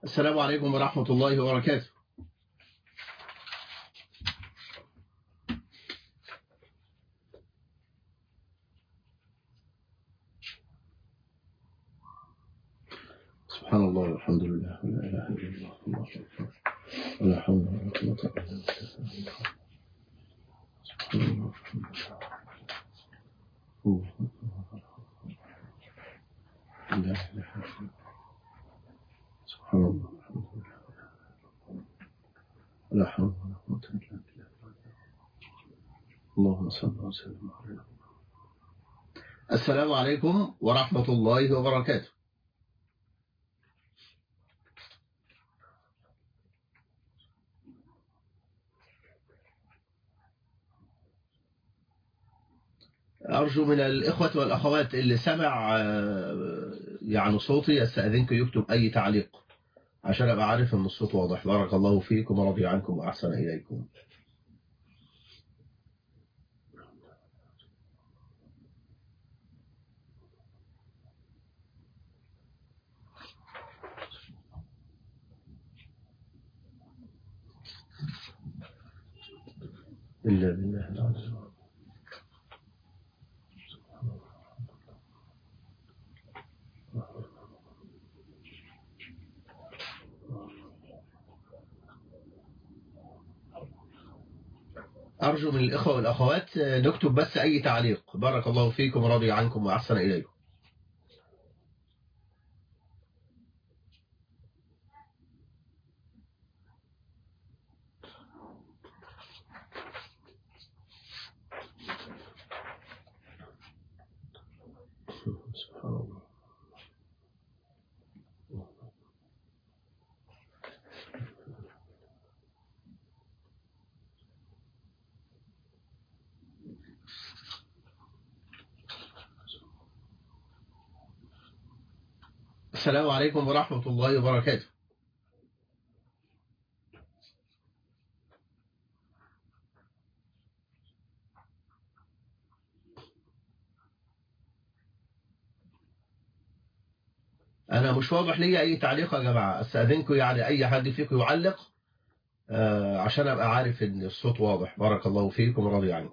السلام عليكم ورحمة الله وبركاته سبحان الله والحمد لله ولا إله إلا الله الله أكبر ولا حول ولا قوة إلا بالله سبحان الله والحمد لله الله أكبر لا إله إلا الله سبحان الله والحمد لله ولا حول ولا قوة إلا بالله اللهم صل وسلم على السلام عليكم ورحمة الله وبركاته أرجو من الإخوة والأخوات اللي سمع يعني صوتي أستأذنكم يكتب أي تعليق عشان أبقى عارف أن الصوت واضح بارك الله فيكم ورضي عنكم وأحسن إليكم إلا بالله العظيم أرجو من الإخوة والأخوات نكتب بس أي تعليق بارك الله فيكم ورضي عنكم وأحسن إليكم سبحان الله السلام عليكم ورحمة الله وبركاته أنا مش واضح لي أي تعليق يا جماعة أستأذنكم يعني أي حد فيكم يعلق آه عشان أبقى عارف إن الصوت واضح بارك الله فيكم ورضي عنكم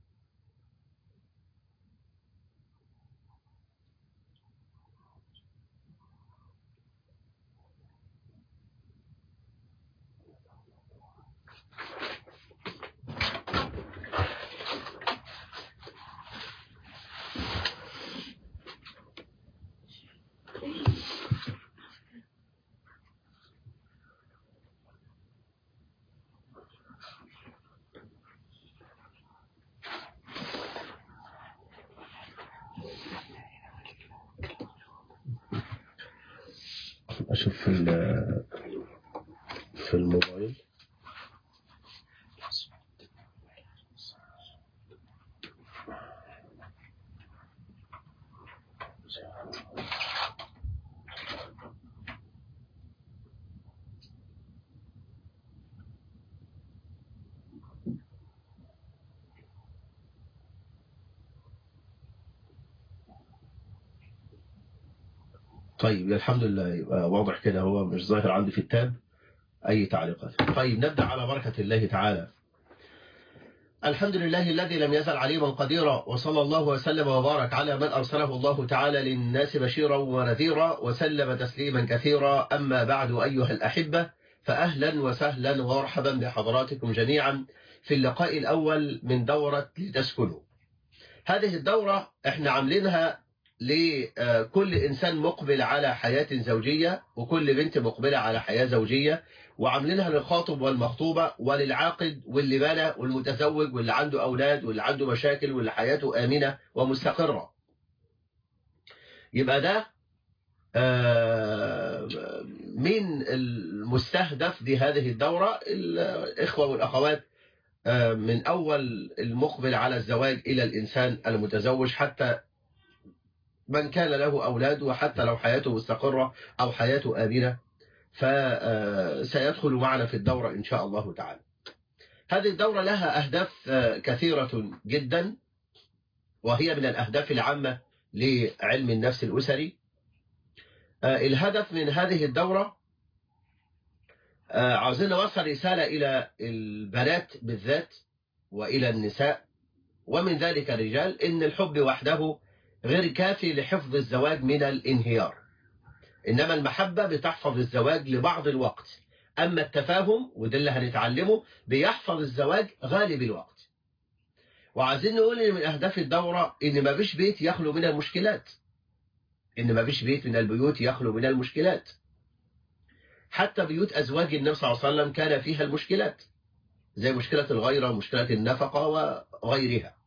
أشوف في في الموبايل طيب الحمد لله يبقى واضح كده هو مش ظاهر عندي في التاب أي تعليقات طيب نبدأ على بركة الله تعالى الحمد لله الذي لم يزل عليما قديرا وصلى الله وسلم وبارك على من أرسله الله تعالى للناس بشيرا ونذيرا وسلم تسليما كثيرا أما بعد أيها الأحبة فأهلا وسهلا ومرحبا بحضراتكم جميعا في اللقاء الأول من دورة لتسكنوا هذه الدورة احنا عاملينها لكل إنسان مقبل على حياة زوجية وكل بنت مقبلة على حياة زوجية وعاملينها للخاطب والمخطوبة وللعاقد واللي بنى والمتزوج واللي عنده أولاد واللي عنده مشاكل واللي حياته آمنة ومستقرة يبقى ده من المستهدف بهذه الدورة الإخوة والأخوات من أول المقبل على الزواج إلى الإنسان المتزوج حتى من كان له أولاد وحتى لو حياته مستقرة أو حياته آمنة فسيدخل معنا في الدورة إن شاء الله تعالى هذه الدورة لها أهداف كثيرة جدا وهي من الأهداف العامة لعلم النفس الأسري الهدف من هذه الدورة آه، عاوزين نوصل رسالة إلى البنات بالذات وإلى النساء ومن ذلك الرجال إن الحب وحده غير كافي لحفظ الزواج من الانهيار إنما المحبة بتحفظ الزواج لبعض الوقت أما التفاهم وده اللي هنتعلمه بيحفظ الزواج غالب الوقت وعايزين نقول إن من أهداف الدورة إن ما فيش بيت يخلو من المشكلات إن ما فيش بيت من البيوت يخلو من المشكلات حتى بيوت أزواج النبي صلى الله عليه وسلم كان فيها المشكلات زي مشكلة الغيرة ومشكلة النفقة وغيرها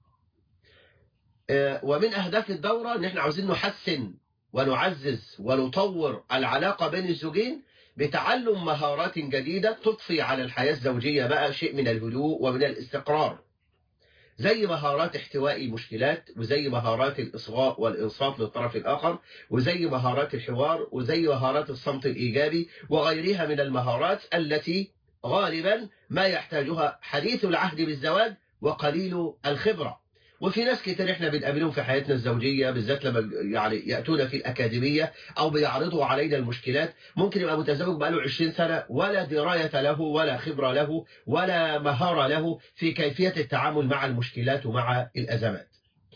ومن أهداف الدورة إن إحنا عاوزين نحسن ونعزز ونطور العلاقة بين الزوجين بتعلم مهارات جديدة تضفي على الحياة الزوجية بقى شيء من الهدوء ومن الاستقرار زي مهارات احتواء المشكلات وزي مهارات الإصغاء والإنصات للطرف الآخر وزي مهارات الحوار وزي مهارات الصمت الإيجابي وغيرها من المهارات التي غالبا ما يحتاجها حديث العهد بالزواج وقليل الخبرة وفي ناس كتير احنا بنقابلهم في حياتنا الزوجية بالذات لما يعني يأتون في الأكاديمية أو بيعرضوا علينا المشكلات ممكن يبقى متزوج بقاله 20 سنة ولا دراية له ولا خبرة له ولا مهارة له في كيفية التعامل مع المشكلات ومع الأزمات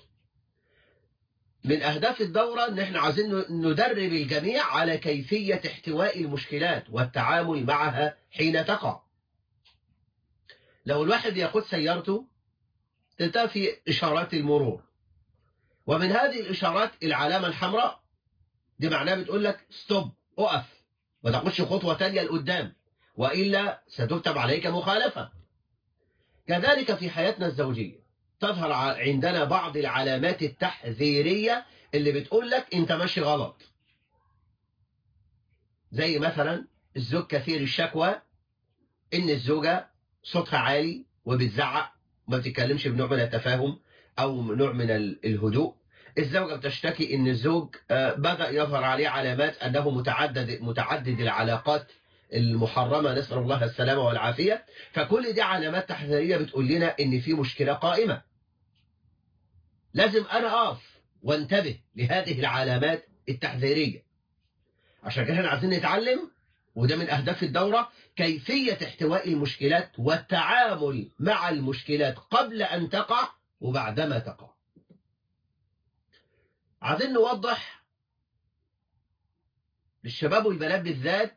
من أهداف الدورة أن احنا عايزين ندرب الجميع على كيفية احتواء المشكلات والتعامل معها حين تقع لو الواحد يقود سيارته تلتقى في إشارات المرور ومن هذه الإشارات العلامة الحمراء دي معناها بتقول لك ستوب اقف ما تاخدش خطوة تانية لقدام وإلا ستكتب عليك مخالفة كذلك في حياتنا الزوجية تظهر عندنا بعض العلامات التحذيرية اللي بتقول لك انت ماشي غلط زي مثلا الزوج كثير الشكوى ان الزوجة صوتها عالي وبتزعق ما بتتكلمش بنوع من التفاهم او نوع من الهدوء الزوجة بتشتكي ان الزوج بدأ يظهر عليه علامات انه متعدد متعدد العلاقات المحرمة نسأل الله السلامة والعافية فكل دي علامات تحذيرية بتقول لنا ان في مشكلة قائمة لازم انا اقف وانتبه لهذه العلامات التحذيرية عشان كده احنا عايزين نتعلم وده من أهداف الدورة كيفية احتواء المشكلات والتعامل مع المشكلات قبل أن تقع وبعدما تقع عايزين نوضح للشباب والبنات بالذات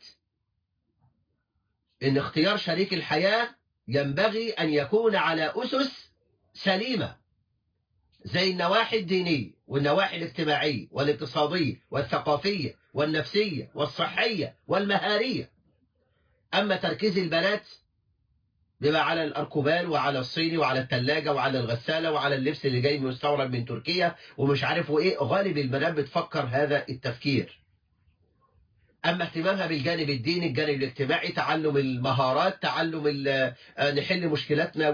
ان اختيار شريك الحياة ينبغي أن يكون على أسس سليمة زي النواحي الدينية والنواحي الاجتماعية والاقتصادية والثقافية والنفسية والصحية والمهارية أما تركيز البنات بيبقى على الأركوبال وعلى الصيني وعلى الثلاجة وعلى الغسالة وعلى اللبس اللي جاي مستورد من تركيا ومش عارف ايه غالب البنات بتفكر هذا التفكير أما اهتمامها بالجانب الديني الجانب الاجتماعي تعلم المهارات تعلم نحل مشكلاتنا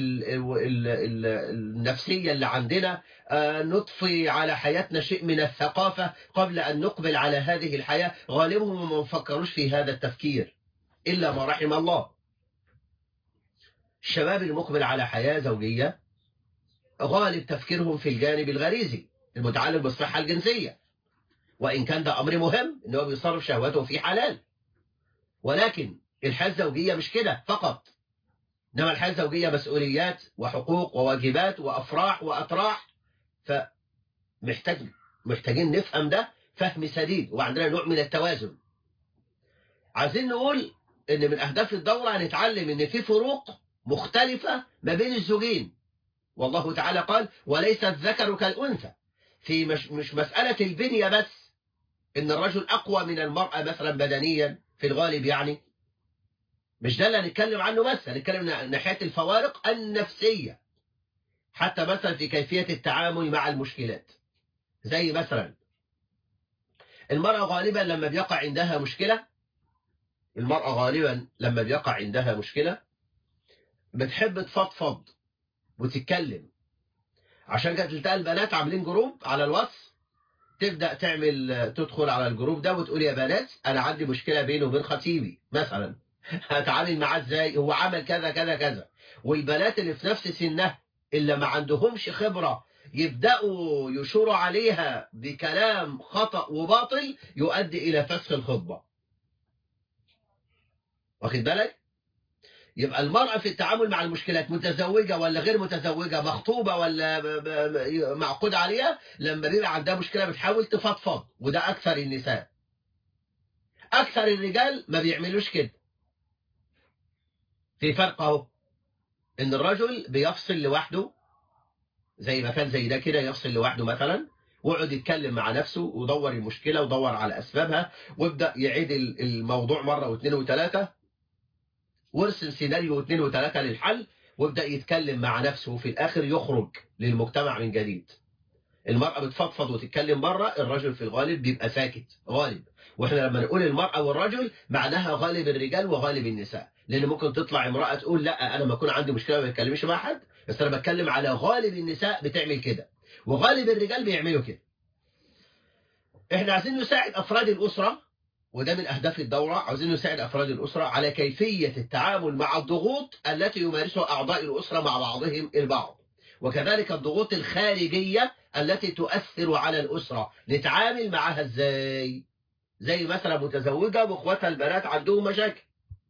النفسية اللي عندنا نضفي على حياتنا شيء من الثقافة قبل أن نقبل على هذه الحياة غالبهم ما فكروش في هذا التفكير إلا ما رحم الله الشباب المقبل على حياة زوجية غالب تفكيرهم في الجانب الغريزي المتعلق بالصحة الجنسية وإن كان ده أمر مهم إن هو بيصرف شهواته في حلال ولكن الحياة الزوجية مش كده فقط إنما الحياة الزوجية مسؤوليات وحقوق وواجبات وأفراح وأطراح فمحتاج محتاجين نفهم ده فهم سديد وعندنا نوع من التوازن عايزين نقول إن من أهداف الدورة هنتعلم إن في فروق مختلفة ما بين الزوجين والله تعالى قال وليس الذكر كالأنثى في مش, مش مسألة البنية بس إن الرجل أقوى من المرأة مثلا بدنيا في الغالب يعني مش ده اللي هنتكلم عنه بس هنتكلم ناحية الفوارق النفسية حتى مثلا في كيفية التعامل مع المشكلات زي مثلا المرأة غالبا لما بيقع عندها مشكلة المرأة غالبا لما بيقع عندها مشكلة بتحب تفضفض وتتكلم عشان كده تلتقى البنات عاملين جروب على الواتس تبدأ تعمل تدخل على الجروب ده وتقول يا بنات أنا عندي مشكلة بيني وبين خطيبي مثلا هتعامل معاه ازاي هو عمل كذا كذا كذا والبنات اللي في نفس سنها اللي ما عندهمش خبرة يبدأوا يشوروا عليها بكلام خطأ وباطل يؤدي إلى فسخ الخطبة واخد بالك يبقى المرأة في التعامل مع المشكلات متزوجة ولا غير متزوجة مخطوبة ولا معقود عليها لما بيبقى عندها مشكلة بتحاول تفضفض وده أكثر النساء أكثر الرجال ما بيعملوش كده في فرق اهو ان الرجل بيفصل لوحده زي مكان زي ده كده يفصل لوحده مثلا ويقعد يتكلم مع نفسه ودور المشكلة ودور على أسبابها ويبدأ يعيد الموضوع مرة واثنين وثلاثة وارسم سيناريو واثنين وثلاثة للحل ويبدأ يتكلم مع نفسه وفي الآخر يخرج للمجتمع من جديد المرأة بتفضفض وتتكلم بره الرجل في الغالب بيبقى ساكت غالب واحنا لما نقول المرأة والرجل معناها غالب الرجال وغالب النساء لان ممكن تطلع امرأة تقول لا انا ما يكون عندي مشكلة ما بتكلمش مع حد بس انا بتكلم على غالب النساء بتعمل كده وغالب الرجال بيعملوا كده احنا عايزين نساعد افراد الاسرة وده من اهداف الدورة عايزين نساعد افراد الاسرة على كيفية التعامل مع الضغوط التي يمارسها اعضاء الاسرة مع بعضهم البعض وكذلك الضغوط الخارجية التي تؤثر على الأسرة نتعامل معها ازاي زي مثلا متزوجة واخواتها البنات عندهم مشاكل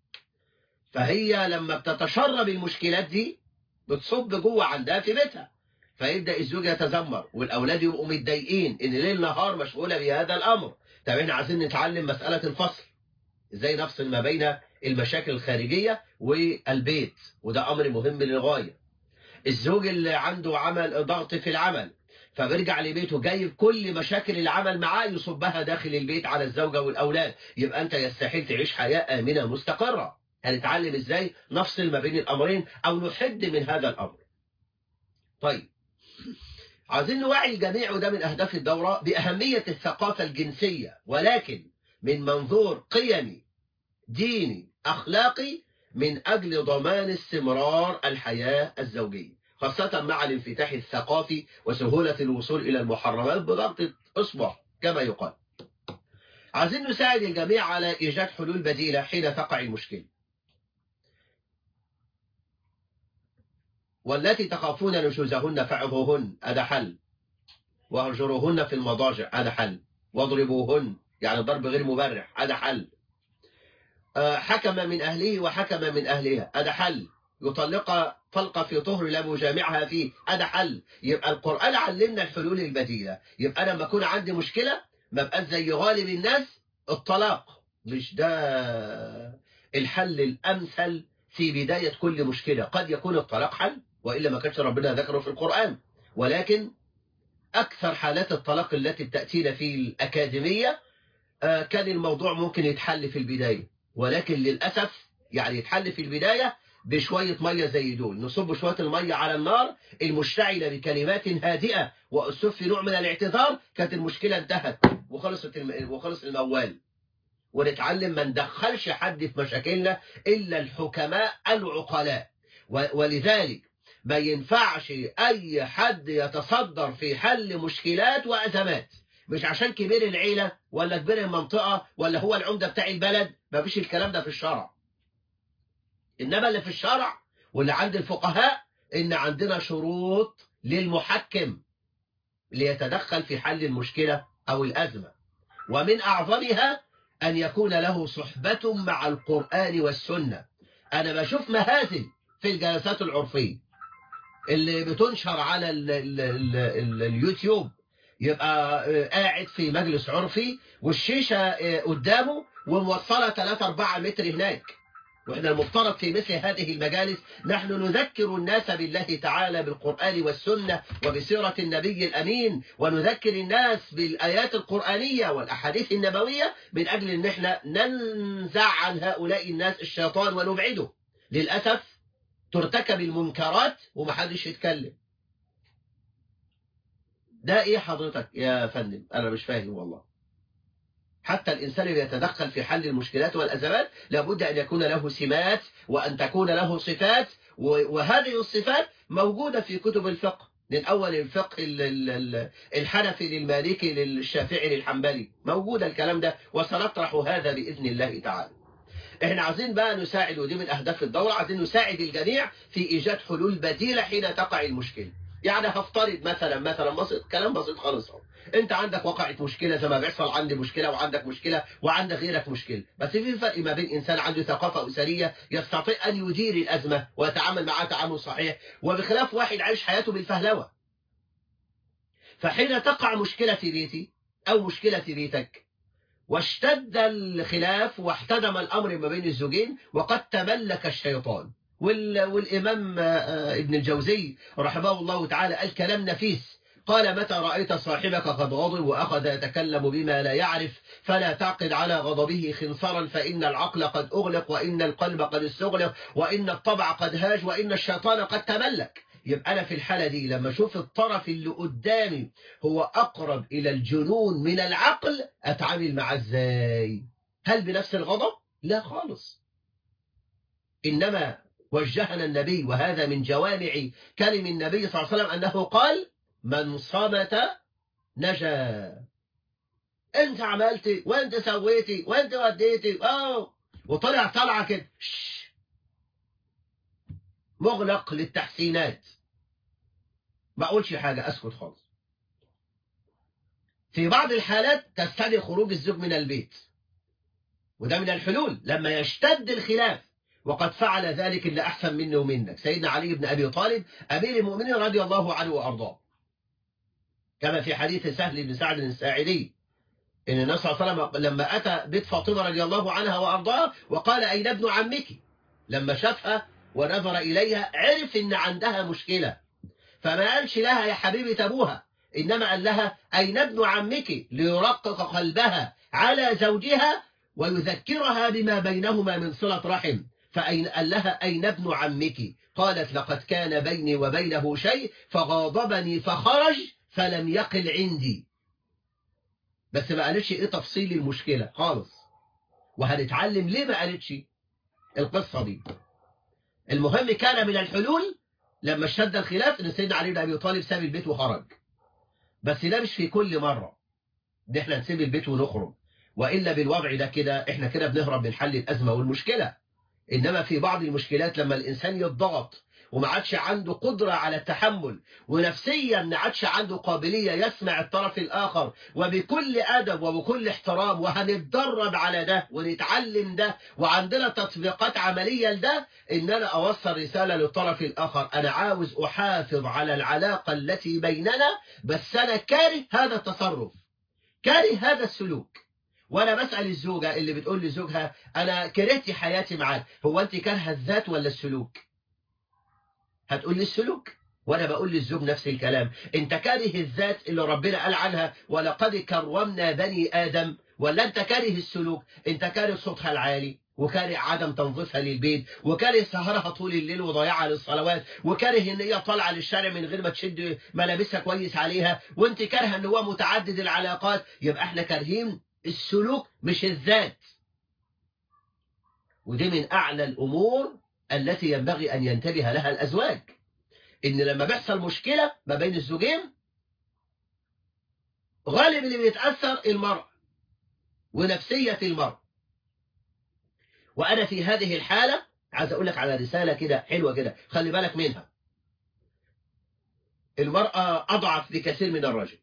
فهي لما بتتشرب المشكلات دي بتصب جوه عندها في بيتها فيبدأ الزوج يتذمر والأولاد يبقوا متضايقين إن ليل نهار مشغولة بهذا الأمر طب احنا عايزين نتعلم مسألة الفصل ازاي نفصل ما بين المشاكل الخارجية والبيت وده أمر مهم للغاية الزوج اللي عنده عمل ضغط في العمل فبيرجع لبيته جايب كل مشاكل العمل معاه يصبها داخل البيت على الزوجة والأولاد يبقى أنت يستحيل تعيش حياة آمنة مستقرة هنتعلم إزاي نفصل ما بين الأمرين أو نحد من هذا الأمر طيب عايزين نوعي الجميع وده من أهداف الدورة بأهمية الثقافة الجنسية ولكن من منظور قيمي ديني أخلاقي من أجل ضمان استمرار الحياة الزوجية خاصة مع الانفتاح الثقافي وسهولة الوصول إلى المحرمات بضغط إصبع كما يقال عايزين نساعد الجميع على إيجاد حلول بديلة حين تقع المشكلة والتي تخافون نشوزهن فعظوهن هذا حل واهجروهن في المضاجع هذا حل واضربوهن يعني ضرب غير مبرح هذا حل حكم من أهله وحكم من أهلها هذا حل يطلق طلقة في طهر لا مجامعها فيه هذا حل يبقى القرآن علمنا الحلول البديلة يبقى أنا لما أكون عندي مشكلة ما بقاش زي غالب الناس الطلاق مش ده الحل الأمثل في بداية كل مشكلة قد يكون الطلاق حل وإلا ما كانش ربنا ذكره في القرآن ولكن أكثر حالات الطلاق التي تأتينا في الأكاديمية كان الموضوع ممكن يتحل في البداية ولكن للأسف يعني يتحل في البداية بشوية مية زي دول نصب شوية المية على النار المشتعلة بكلمات هادئة وأسلوب في نوع من الاعتذار كانت المشكلة انتهت وخلصت الم... وخلص الموال ونتعلم ما ندخلش حد في مشاكلنا إلا الحكماء العقلاء و... ولذلك ما ينفعش أي حد يتصدر في حل مشكلات وأزمات مش عشان كبير العيلة ولا كبير المنطقة ولا هو العمدة بتاع البلد ما فيش الكلام ده في الشرع إنما اللي في الشرع واللي عند الفقهاء إن عندنا شروط للمحكم ليتدخل في حل المشكلة أو الأزمة ومن أعظمها أن يكون له صحبة مع القرآن والسنة أنا بشوف مهازل في الجلسات العرفية اللي بتنشر على ال ال ال ال اليوتيوب يبقى قاعد في مجلس عرفي والشيشة قدامه وموصلة 3-4 متر هناك وإحنا المفترض في مثل هذه المجالس نحن نذكر الناس بالله تعالى بالقرآن والسنة وبسيرة النبي الأمين ونذكر الناس بالآيات القرآنية والأحاديث النبوية من أجل أن احنا ننزع عن هؤلاء الناس الشيطان ونبعده للأسف ترتكب المنكرات ومحدش يتكلم ده ايه حضرتك يا فندم انا مش فاهم والله حتى الإنسان اللي يتدخل في حل المشكلات والأزمات لابد أن يكون له سمات وأن تكون له صفات وهذه الصفات موجودة في كتب الفقه من أول الفقه الحنفي للمالكي للشافعي للحنبلي موجود الكلام ده وسنطرح هذا بإذن الله تعالى احنا عايزين بقى نساعد ودي من أهداف الدورة عايزين نساعد الجميع في إيجاد حلول بديلة حين تقع المشكلة يعني هفترض مثلا مثلا بسيط كلام بسيط خالص اهو انت عندك وقعت مشكله زي ما بيحصل عندي مشكله وعندك مشكله وعندك غيرك مشكله بس في فرق ما بين انسان عنده ثقافه اسريه يستطيع ان يدير الازمه ويتعامل معها تعامل صحيح وبخلاف واحد عايش حياته بالفهلوه فحين تقع مشكله في بيتي او مشكله في بيتك واشتد الخلاف واحتدم الامر ما بين الزوجين وقد تملك الشيطان وال... والامام ابن الجوزي رحمه الله تعالى قال كلام نفيس قال متى رأيت صاحبك قد غضب وأخذ يتكلم بما لا يعرف فلا تعقد على غضبه خنصرا فإن العقل قد أغلق وإن القلب قد استغلق وإن الطبع قد هاج وإن الشيطان قد تملك يبقى أنا في الحالة دي لما أشوف الطرف اللي قدامي هو أقرب إلى الجنون من العقل أتعامل معاه إزاي هل بنفس الغضب؟ لا خالص إنما وجهنا النبي وهذا من جوامع كلم النبي صلى الله عليه وسلم أنه قال من صمت نجا انت عملتي وانت سويتي وانت وديتي اه وطلع طلعه كده مغلق للتحسينات ما اقولش حاجه اسكت خالص في بعض الحالات تستدعي خروج الزوج من البيت وده من الحلول لما يشتد الخلاف وقد فعل ذلك اللي احسن مني ومنك سيدنا علي بن ابي طالب امير المؤمنين رضي الله عنه وارضاه كما في حديث سهل بن سعد الساعدي ان النبي صلى الله عليه وسلم لما اتى بيت فاطمه رضي الله عنها وارضاها وقال اين ابن عمك لما شافها ونظر اليها عرف ان عندها مشكله فما قالش لها يا حبيبه ابوها انما قال لها اين ابن عمك ليرقق قلبها على زوجها ويذكرها بما بينهما من صله رحم فأين قال لها أين ابن عمك قالت لقد كان بيني وبينه شيء فغاضبني فخرج فلم يقل عندي بس ما قالتش ايه تفصيل المشكلة خالص وهنتعلم ليه ما قالتش القصة دي المهم كان من الحلول لما اشتد الخلاف ان سيدنا علي بن ابي طالب ساب البيت وخرج بس ده مش في كل مرة ده احنا نسيب البيت ونخرج وإلا بالوضع ده كده احنا كده بنهرب من حل الأزمة والمشكلة إنما في بعض المشكلات لما الإنسان يضغط وما عادش عنده قدرة على التحمل ونفسيا ما عادش عنده قابلية يسمع الطرف الآخر وبكل أدب وبكل احترام وهنتدرب على ده ونتعلم ده وعندنا تطبيقات عملية لده إن أنا أوصل رسالة للطرف الآخر أنا عاوز أحافظ على العلاقة التي بيننا بس أنا كاره هذا التصرف كاره هذا السلوك وانا بسال الزوجه اللي بتقول لزوجها انا كرهت حياتي معاك هو انت كارهه الذات ولا السلوك هتقول لي السلوك وانا بقول للزوج نفس الكلام انت كاره الذات اللي ربنا قال عنها ولقد كرمنا بني ادم ولا انت كاره السلوك انت كاره صوتها العالي وكاره عدم تنظيفها للبيت وكاره سهرها طول الليل وضياعها للصلوات وكاره ان هي طالعه للشارع من غير ما تشد ملابسها كويس عليها وانت كارهه ان هو متعدد العلاقات يبقى احنا كارهين السلوك مش الذات ودي من أعلى الأمور التي ينبغي أن ينتبه لها الأزواج إن لما بيحصل مشكلة ما بين الزوجين غالب اللي بيتأثر المرأة ونفسية المرأة وأنا في هذه الحالة عايز أقول لك على رسالة كده حلوة كده خلي بالك منها المرأة أضعف بكثير من الرجل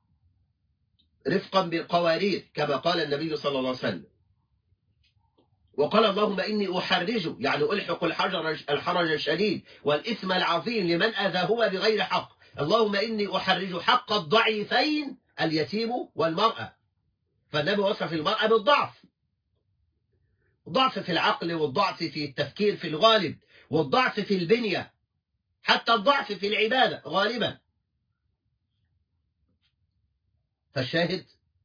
رفقا بالقوارير كما قال النبي صلى الله عليه وسلم وقال اللهم إني أحرج يعني ألحق الحجر الحرج الشديد والإثم العظيم لمن أذاهما بغير حق اللهم إني أحرج حق الضعيفين اليتيم والمرأة فالنبي وصف المرأة بالضعف ضعف في العقل والضعف في التفكير في الغالب والضعف في البنية حتى الضعف في العبادة غالبا فالشاهد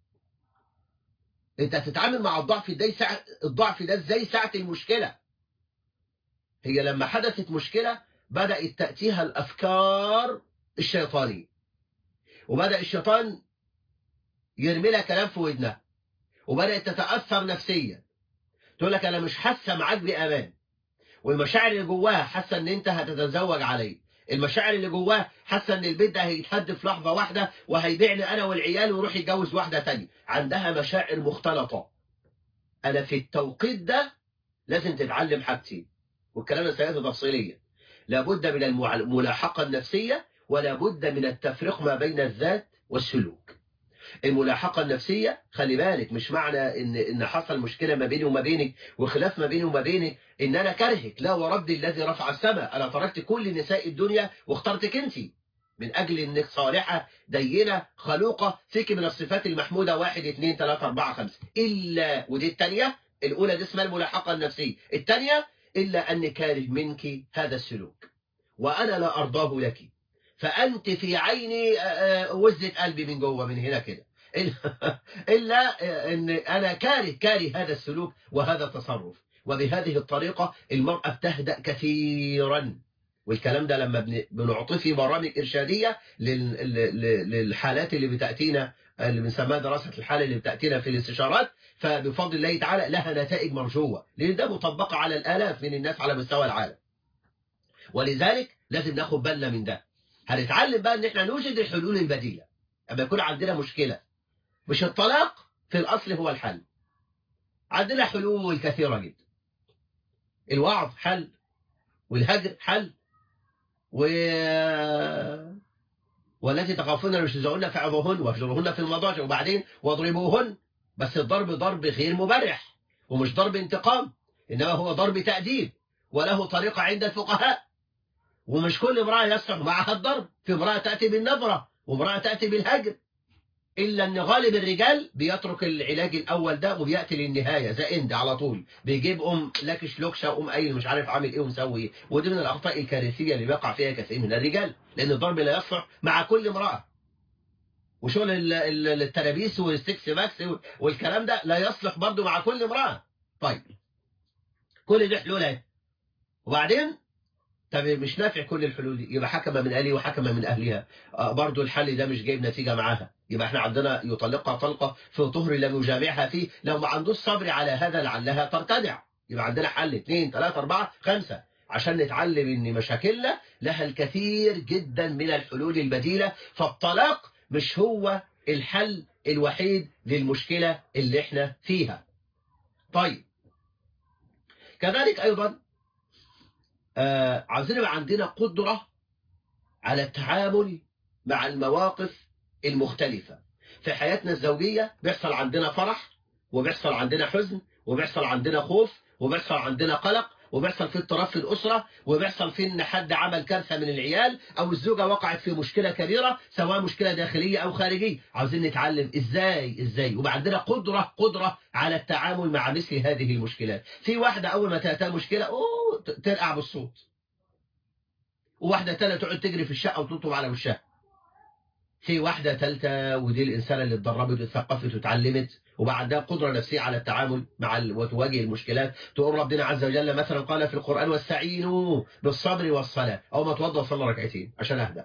انت هتتعامل مع الضعف ده ساعة الضعف ده ازاي ساعة المشكلة هي لما حدثت مشكلة بدأت تأتيها الأفكار الشيطانية وبدأ الشيطان يرمي لها كلام في ودنها وبدأت تتأثر نفسيا تقول لك أنا مش حاسة معاك بأمان والمشاعر اللي جواها حاسة إن أنت هتتزوج علي المشاعر اللي جواه حاسه ان البيت ده هيتهد في لحظه واحده وهيبيعني انا والعيال ويروح يتجوز واحده تانية عندها مشاعر مختلطه انا في التوقيت ده لازم تتعلم حاجتين والكلام ده سياتي تفصيليا لابد من الملاحقه النفسيه ولا بد من التفريق ما بين الذات والسلوك الملاحقة النفسية خلي بالك مش معنى ان ان حصل مشكلة ما بيني وما بينك وخلاف ما بيني وما بينك ان انا كرهك لا وربي الذي رفع السماء انا تركت كل نساء الدنيا واخترتك انت من اجل انك صالحة دينة خلوقة فيك من الصفات المحمودة واحد اثنين ثلاثة اربعة خمسة الا ودي الثانية الاولى دي اسمها الملاحقة النفسية الثانية الا اني كاره منك هذا السلوك وانا لا ارضاه لك فأنت في عيني وزة قلبي من جوه من هنا كده إلا أن أنا كاره كاره هذا السلوك وهذا التصرف وبهذه الطريقة المرأة بتهدأ كثيرا والكلام ده لما بنعطيه في برامج إرشادية للحالات اللي بتأتينا اللي بنسميها دراسة الحالة اللي بتأتينا في الاستشارات فبفضل الله تعالى لها نتائج مرجوة لأن ده مطبقة على الآلاف من الناس على مستوى العالم ولذلك لازم ناخد بالنا من ده هنتعلم بقى ان احنا نوجد الحلول البديلة اما يكون عندنا مشكلة مش الطلاق في الاصل هو الحل عندنا حلول كثيرة جدا الوعظ حل والهجر حل و والتي تخافون يشزعون فعظوهن واهجروهن في المضاجع وبعدين واضربوهن بس الضرب ضرب غير مبرح ومش ضرب انتقام انما هو ضرب تأديب وله طريقة عند الفقهاء ومش كل امرأة يصلح معها الضرب في امرأة تأتي بالنظرة وامرأة تأتي بالهجر إلا أن غالب الرجال بيترك العلاج الأول ده وبيأتي للنهاية زي إند على طول بيجيب أم لكش لوكشة أم قايل مش عارف عامل إيه ومسوي إيه ودي من الأخطاء الكارثية اللي بيقع فيها كثير من الرجال لأن الضرب لا يصلح مع كل امرأة وشغل التلابيس والسكس باكس والكلام ده لا يصلح برضه مع كل امرأة طيب كل دي حلول وبعدين طب مش نافع كل الحلول دي يبقى حكم من أهلي وحكم من أهلها آه برضو الحل ده مش جايب نتيجة معاها يبقى احنا عندنا يطلقها طلقة في طهر لم يجامعها فيه لو ما عندوش صبر على هذا لعلها ترتدع يبقى عندنا حل اثنين ثلاثة أربعة خمسة عشان نتعلم ان مشاكلنا لها الكثير جدا من الحلول البديلة فالطلاق مش هو الحل الوحيد للمشكلة اللي احنا فيها طيب كذلك أيضا آه عاوزين يبقى عندنا قدرة على التعامل مع المواقف المختلفة في حياتنا الزوجية بيحصل عندنا فرح وبيحصل عندنا حزن وبيحصل عندنا خوف وبيحصل عندنا قلق وبيحصل في اضطراب في الأسرة وبيحصل في ان حد عمل كارثة من العيال أو الزوجة وقعت في مشكلة كبيرة سواء مشكلة داخلية أو خارجية عاوزين نتعلم إزاي إزاي وبقى عندنا قدرة قدرة على التعامل مع مثل هذه المشكلات في واحدة أول ما تأتى مشكلة أوه ترقع بالصوت وواحدة تانية تقعد تجري في الشقة وتطلب على وشها في واحدة تالتة ودي الإنسانة اللي اتدربت واتثقفت واتعلمت وبقى عندها قدرة نفسية على التعامل مع ال... وتواجه المشكلات تقول ربنا عز وجل مثلا قال في القرآن واستعينوا بالصبر والصلاة أو ما توضى صلى ركعتين عشان أهدى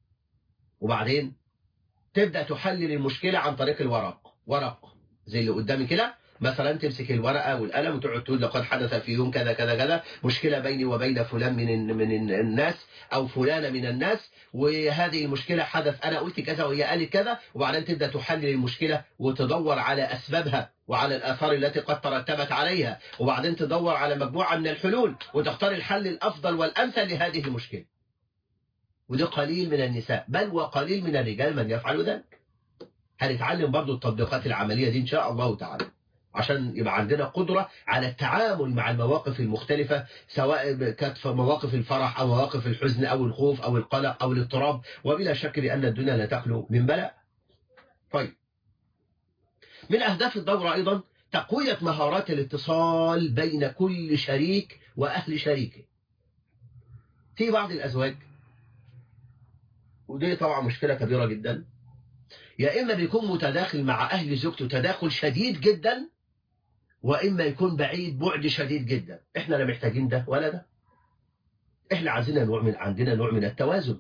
وبعدين تبدأ تحلل المشكلة عن طريق الورق ورق زي اللي قدامي كده مثلا تمسك الورقة والقلم وتقعد تقول لقد حدث في يوم كذا كذا كذا مشكلة بيني وبين فلان من من الناس أو فلانة من الناس وهذه المشكلة حدث أنا قلت كذا وهي قالت كذا وبعدين تبدأ تحلل المشكلة وتدور على أسبابها وعلى الآثار التي قد ترتبت عليها وبعدين تدور على مجموعة من الحلول وتختار الحل الأفضل والأمثل لهذه المشكلة وده قليل من النساء بل وقليل من الرجال من يفعل ذلك هنتعلم برضو التطبيقات العملية دي إن شاء الله تعالى عشان يبقى عندنا قدرة على التعامل مع المواقف المختلفة سواء كانت في مواقف الفرح أو مواقف الحزن أو الخوف أو القلق أو الاضطراب وبلا شك بأن الدنيا لا تخلو من بلاء طيب من أهداف الدورة أيضا تقوية مهارات الاتصال بين كل شريك وأهل شريكه في بعض الأزواج ودي طبعا مشكلة كبيرة جدا يا إما بيكون متداخل مع أهل زوجته تداخل شديد جدا وإما يكون بعيد بعد شديد جدا إحنا لا محتاجين ده ولا ده إحنا عايزين نوع من عندنا نوع من التوازن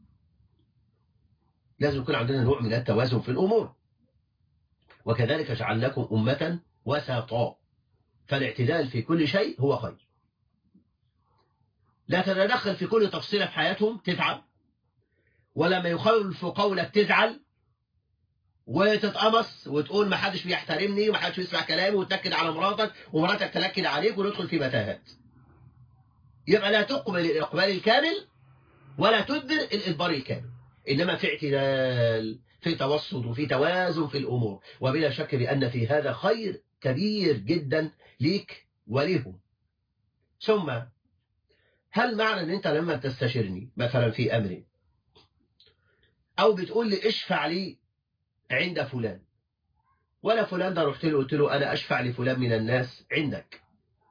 لازم يكون عندنا نوع من التوازن في الأمور وكذلك جعلناكم أمة وسطا فالاعتدال في كل شيء هو خير لا تتدخل في كل تفصيلة في حياتهم تتعب ولما يخالف قولك تزعل وتتقمص وتقول ما حدش بيحترمني وما حدش بيسمع كلامي وتنكد على مراتك ومراتك تنكد عليك وندخل في متاهات يبقى لا تقبل الإقبال الكامل ولا تدبر الإدبار الكامل إنما في اعتدال في توسط وفي توازن في الأمور وبلا شك بأن في هذا خير كبير جدا ليك وليهم ثم هل معنى أن أنت لما تستشيرني مثلا في أمر أو بتقول لي اشفع لي عند فلان ولا فلان ده رحت له قلت له أنا أشفع لفلان من الناس عندك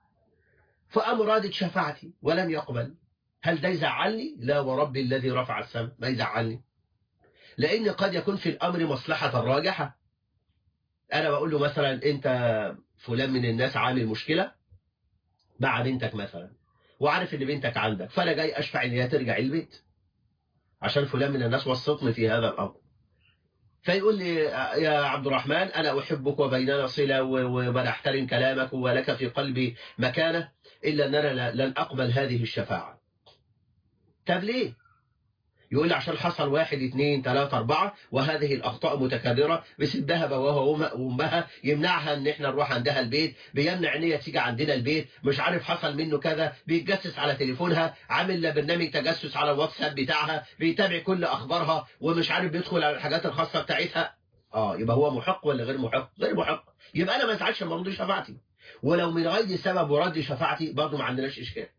فقام رادت شفاعتي ولم يقبل هل ده يزعلني؟ لا ورب الذي رفع السماء ما يزعلني لأن قد يكون في الأمر مصلحة راجحة أنا بقول له مثلا أنت فلان من الناس عامل مشكلة مع بنتك مثلا وعارف ان بنتك عندك فانا جاي اشفع ان هي ترجع البيت عشان فلان من الناس وسطني في هذا الامر فيقول لي يا عبد الرحمن انا احبك وبيننا صله وانا احترم كلامك ولك في قلبي مكانه الا ان انا لن اقبل هذه الشفاعه طب ليه يقول لي عشان حصل واحد اثنين ثلاثة أربعة وهذه الأخطاء متكررة بسبها باباها وأمها يمنعها إن إحنا نروح عندها البيت بيمنع إن هي تيجي عندنا البيت مش عارف حصل منه كذا بيتجسس على تليفونها عامل برنامج تجسس على الواتساب بتاعها بيتابع كل أخبارها ومش عارف بيدخل على الحاجات الخاصة بتاعتها اه يبقى هو محق ولا غير محق غير محق يبقى أنا ما ازعلش لما رد شفاعتي ولو من غير سبب ورد شفاعتي برضه ما عندناش إشكال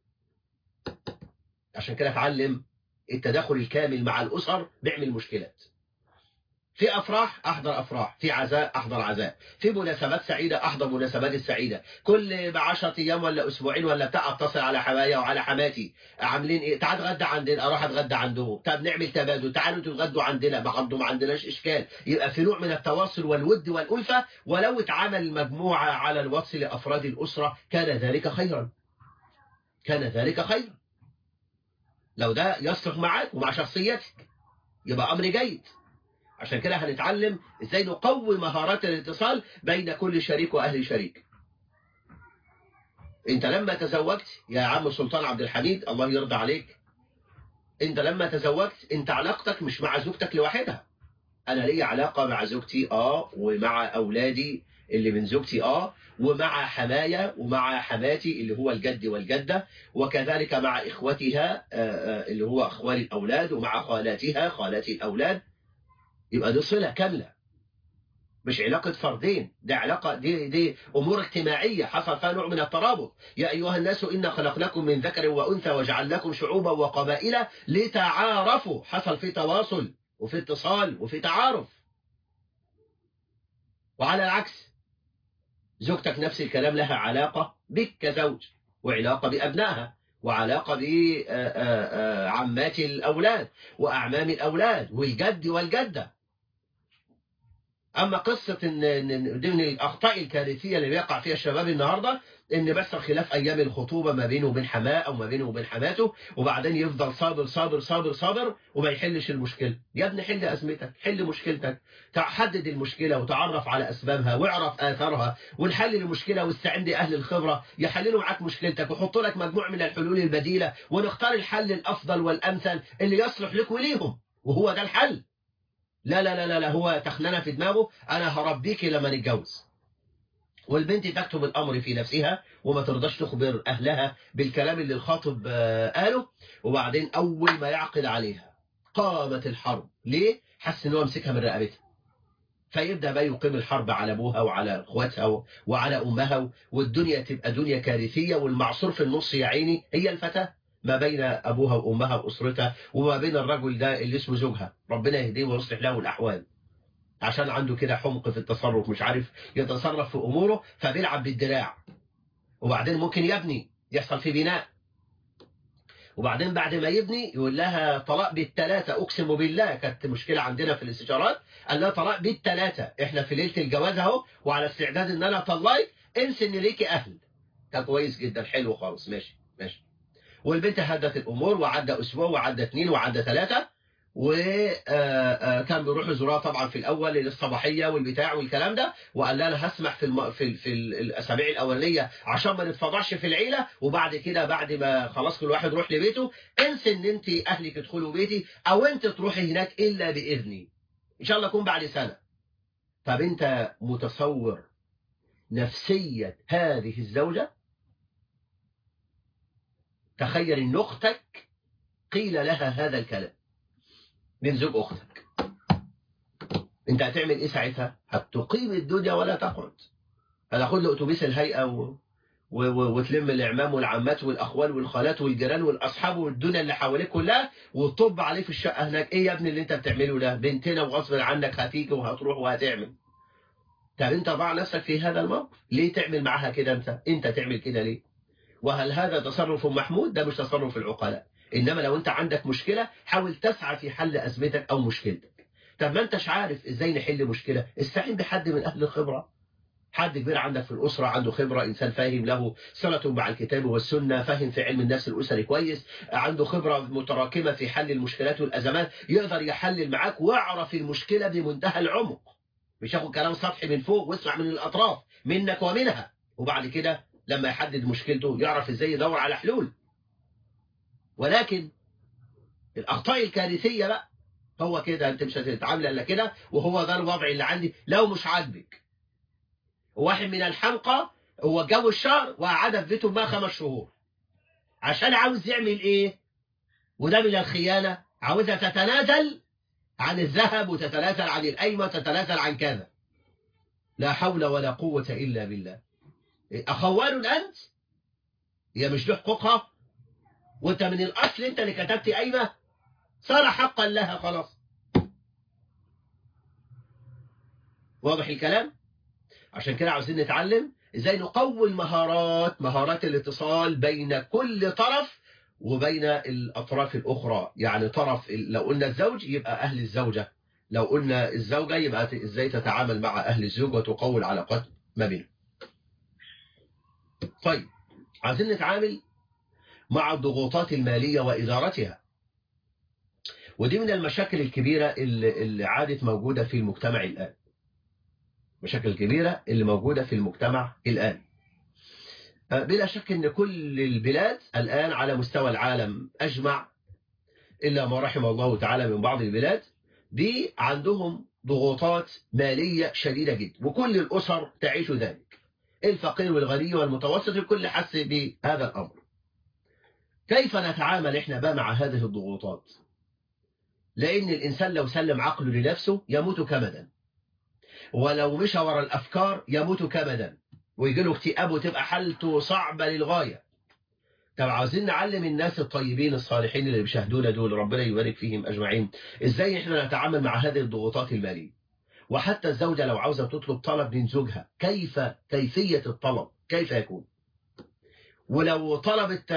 عشان كده اتعلم التدخل الكامل مع الأسر بيعمل مشكلات في أفراح أحضر أفراح في عزاء أحضر عزاء في مناسبات سعيدة أحضر مناسبات السعيدة كل بعشرة أيام ولا أسبوعين ولا بتاع أتصل على حمايا وعلى حماتي عاملين إيه تعال اتغدى عندنا أروح أتغدى عندهم طب نعمل تبادل تعالوا تتغدوا عندنا ما عنده ما عندناش إشكال يبقى في نوع من التواصل والود والألفة ولو اتعمل مجموعة على الواتس لأفراد الأسرة كان ذلك خيرا كان ذلك خيرا لو ده يصلح معاك ومع شخصيتك يبقى أمر جيد عشان كده هنتعلم ازاي نقوي مهارات الاتصال بين كل شريك وأهل شريك انت لما تزوجت يا عم سلطان عبد الحميد الله يرضى عليك انت لما تزوجت انت علاقتك مش مع زوجتك لوحدها انا لي علاقة مع زوجتي اه ومع اولادي اللي من زوجتي اه ومع حمايا ومع حماتي اللي هو الجد والجدة وكذلك مع إخوتها اللي هو أخوال الأولاد ومع خالاتها خالات الأولاد يبقى دي صلة كاملة مش علاقة فردين دي علاقة دي, دي أمور اجتماعية حصل فيها نوع من الترابط يا أيها الناس إنا خلقناكم من ذكر وأنثى وجعلناكم شعوبا وقبائل لتعارفوا حصل في تواصل وفي اتصال وفي تعارف وعلى العكس زوجتك نفس الكلام لها علاقة بك كزوج وعلاقة بأبنائها وعلاقة بعمات الأولاد وأعمام الأولاد والجد والجدة أما قصة إن ضمن الأخطاء الكارثية اللي بيقع فيها الشباب النهاردة إن بس خلاف أيام الخطوبة ما بينه وبين حماه أو ما بينه وبين حماته وبعدين يفضل صابر صابر صابر صابر وما يحلش المشكلة يا ابني حل أزمتك حل مشكلتك حدد المشكلة وتعرف على أسبابها واعرف آثارها ونحل المشكلة واستعن بأهل الخبرة يحللوا معاك مشكلتك ويحطوا لك مجموعة من الحلول البديلة ونختار الحل الأفضل والأمثل اللي يصلح لك وليهم وهو ده الحل لا لا لا لا هو تخننة في دماغه أنا هربيك لما نتجوز والبنت تكتب الأمر في نفسها وما ترضاش تخبر أهلها بالكلام اللي الخاطب قاله وبعدين أول ما يعقد عليها قامت الحرب ليه؟ حس إن هو مسكها من رقبتها فيبدأ بقى يقيم الحرب على أبوها وعلى أخواتها وعلى أمها والدنيا تبقى دنيا كارثية والمعصور في النص يا عيني هي الفتاة ما بين أبوها وأمها وأسرتها وما بين الرجل ده اللي اسمه زوجها ربنا يهديه ويصلح له الأحوال عشان عنده كده حمق في التصرف مش عارف يتصرف في أموره فبيلعب بالدراع وبعدين ممكن يبني يحصل في بناء وبعدين بعد ما يبني يقول لها طلاق بالثلاثة أقسم بالله كانت مشكلة عندنا في الاستشارات قال لها طلاق بالثلاثة احنا في ليلة الجواز اهو وعلى استعداد ان انا اطلقك انسى ان ليكي اهل كان كويس جدا حلو خالص ماشي ماشي والبنت هدت الامور وعدى اسبوع وعدى اثنين وعدى ثلاثة وكان بيروح يزورها طبعا في الاول للصباحيه والبتاع والكلام ده وقال لها انا هسمح في الم... في, في الاسابيع الاولانيه عشان ما نتفضحش في العيله وبعد كده بعد ما خلاص كل واحد يروح لبيته انسى ان انت اهلك يدخلوا بيتي او انت تروحي هناك الا باذني ان شاء الله يكون بعد سنه طب انت متصور نفسيه هذه الزوجه تخيل ان اختك قيل لها هذا الكلام من زوج أختك انت هتعمل ايه ساعتها هتقيم الدنيا ولا تقعد هتاخد له اتوبيس الهيئة و... و... و... وتلم الاعمام والعمات والاخوال والخالات والجيران والاصحاب والدنيا اللي حواليك كلها وتطب عليه في الشقة هناك ايه يا ابني اللي انت بتعمله ده بنتنا وغصب عنك هتيجي وهتروح وهتعمل طب انت ضع نفسك في هذا الموقف ليه تعمل معاها كده انت انت تعمل كده ليه وهل هذا تصرف محمود ده مش تصرف العقلاء انما لو انت عندك مشكلة حاول تسعى في حل ازمتك او مشكلتك طب ما انتش عارف ازاي نحل مشكلة استعين بحد من اهل الخبرة حد كبير عندك في الأسرة عنده خبرة إنسان فاهم له صلة مع الكتاب والسنة فاهم في علم النفس الأسري كويس عنده خبرة متراكمة في حل المشكلات والأزمات يقدر يحلل معاك واعرف المشكلة بمنتهى العمق مش ياخد كلام سطحي من فوق واسمع من الأطراف منك ومنها وبعد كده لما يحدد مشكلته يعرف ازاي يدور على حلول ولكن الأخطاء الكارثية بقى هو كده انت مش هتتعامل الا كده وهو ده الوضع اللي عندي لو مش عاجبك واحد من الحمقى هو جو الشهر وقعد في بيته ما خمس شهور عشان عاوز يعمل ايه وده من الخيانة عاوزها تتنازل عن الذهب وتتنازل عن الأيمة وتتنازل عن كذا لا حول ولا قوة إلا بالله أخوان أنت هي مش له حقوقها وانت من الأصل انت اللي كتبت أيمة صار حقا لها خلاص واضح الكلام عشان كده عاوزين نتعلم ازاي نقوي المهارات مهارات الاتصال بين كل طرف وبين الأطراف الأخرى يعني طرف لو قلنا الزوج يبقى أهل الزوجة لو قلنا الزوجة يبقى ازاي تتعامل مع أهل الزوج وتقوي العلاقات ما بينهم طيب عايزين نتعامل مع الضغوطات المالية وإدارتها ودي من المشاكل الكبيرة اللي, اللي عادت موجودة في المجتمع الآن مشاكل كبيرة اللي موجودة في المجتمع الآن بلا شك أن كل البلاد الآن على مستوى العالم أجمع إلا ما رحم الله تعالى من بعض البلاد دي عندهم ضغوطات مالية شديدة جدا وكل الأسر تعيش ذلك الفقير والغني والمتوسط الكل حس بهذا الأمر كيف نتعامل إحنا بقى مع هذه الضغوطات لأن الإنسان لو سلم عقله لنفسه يموت كمدا ولو مشى ورا الأفكار يموت كمدا ويجي له اكتئاب وتبقى حالته صعبة للغاية طب عاوزين نعلم الناس الطيبين الصالحين اللي بيشاهدونا دول ربنا يبارك فيهم أجمعين إزاي إحنا نتعامل مع هذه الضغوطات المالية وحتى الزوجة لو عاوزة تطلب طلب من زوجها كيف كيفية الطلب كيف يكون ولو طلبت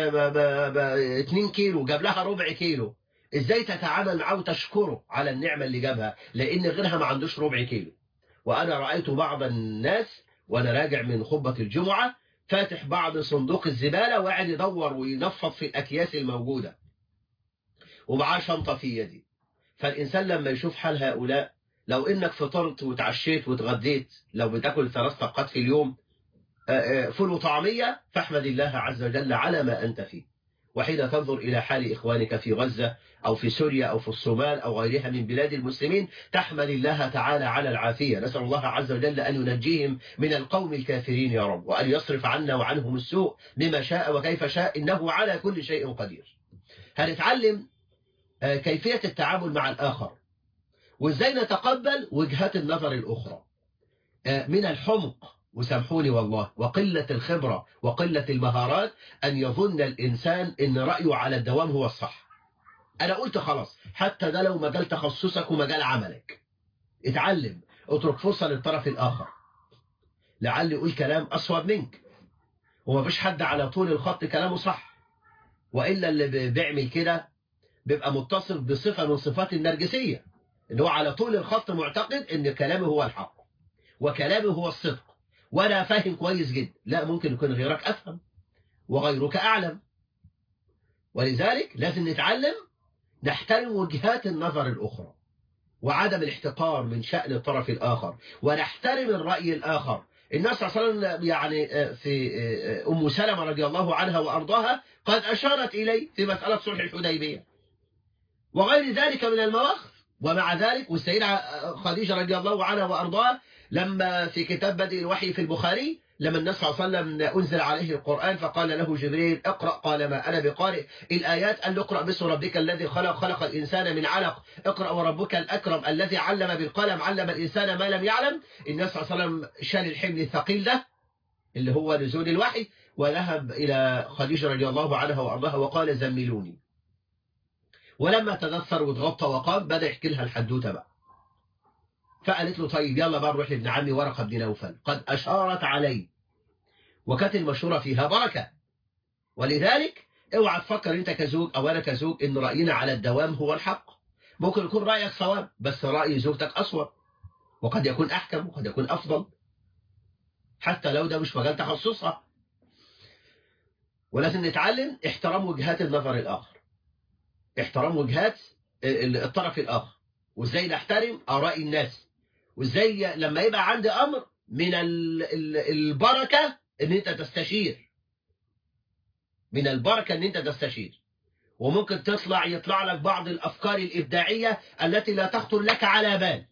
2 كيلو جاب لها ربع كيلو ازاي تتعامل معاه وتشكره على النعمة اللي جابها لان غيرها ما عندوش ربع كيلو وانا رأيت بعض الناس وانا راجع من خطبة الجمعة فاتح بعض صندوق الزبالة وقاعد يدور وينفض في الاكياس الموجودة ومعاه شنطة في يدي فالانسان لما يشوف حال هؤلاء لو انك فطرت وتعشيت وتغديت لو بتاكل ثلاث طاقات في اليوم فول وطعمية فاحمد الله عز وجل على ما أنت فيه وحين تنظر إلى حال إخوانك في غزة أو في سوريا أو في الصومال أو غيرها من بلاد المسلمين تحمد الله تعالى على العافية نسأل الله عز وجل أن ينجيهم من القوم الكافرين يا رب وأن يصرف عنا وعنهم السوء بما شاء وكيف شاء إنه على كل شيء قدير هنتعلم كيفية التعامل مع الآخر وإزاي نتقبل وجهات النظر الأخرى من الحمق وسامحوني والله وقلة الخبرة وقلة المهارات أن يظن الإنسان أن رأيه على الدوام هو الصح أنا قلت خلاص حتى ده لو مجال تخصصك ومجال عملك اتعلم اترك فرصة للطرف الآخر لعل يقول كلام أصوب منك وما فيش حد على طول الخط كلامه صح وإلا اللي بيعمل كده بيبقى متصف بصفة من صفات النرجسية اللي هو على طول الخط معتقد أن كلامه هو الحق وكلامه هو الصدق وانا فاهم كويس جدا لا ممكن يكون غيرك افهم وغيرك اعلم ولذلك لازم نتعلم نحترم وجهات النظر الاخرى وعدم الاحتقار من شأن الطرف الاخر ونحترم الرأي الاخر الناس صلى الله عليه وسلم يعني في ام سلمة رضي الله عنها وارضاها قد اشارت اليه في مسألة صلح الحديبية وغير ذلك من المواقف ومع ذلك والسيدة خديجة رضي الله عنها وارضاها لما في كتاب بدء الوحي في البخاري لما النبي صلى الله عليه وسلم أنزل عليه القرآن فقال له جبريل اقرأ قال ما أنا بقارئ الآيات قال له اقرأ باسم ربك الذي خلق خلق الإنسان من علق اقرأ وربك الأكرم الذي علم بالقلم علم الإنسان ما لم يعلم النبي صلى الله عليه وسلم شال الحمل الثقيل ده اللي هو نزول الوحي وذهب إلى خديجة رضي الله عنها وأرضاها وقال زملوني ولما تدثر وتغطى وقام بدأ يحكي لها الحدوتة بقى فقالت له طيب يلا بقى نروح لابن عمي ورقة بن نوفل قد أشارت علي وكانت المشورة فيها بركة ولذلك اوعى تفكر انت كزوج او انا كزوج ان رأينا على الدوام هو الحق ممكن يكون رأيك صواب بس رأي زوجتك أصوب وقد يكون أحكم وقد يكون أفضل حتى لو ده مش مجال تخصصها ولازم نتعلم احترام وجهات النظر الآخر احترام وجهات الطرف الآخر وازاي نحترم آراء الناس وازاي لما يبقى عندي أمر من البركة ان انت تستشير من البركة ان انت تستشير وممكن تطلع يطلع لك بعض الأفكار الإبداعية التي لا تخطر لك على بال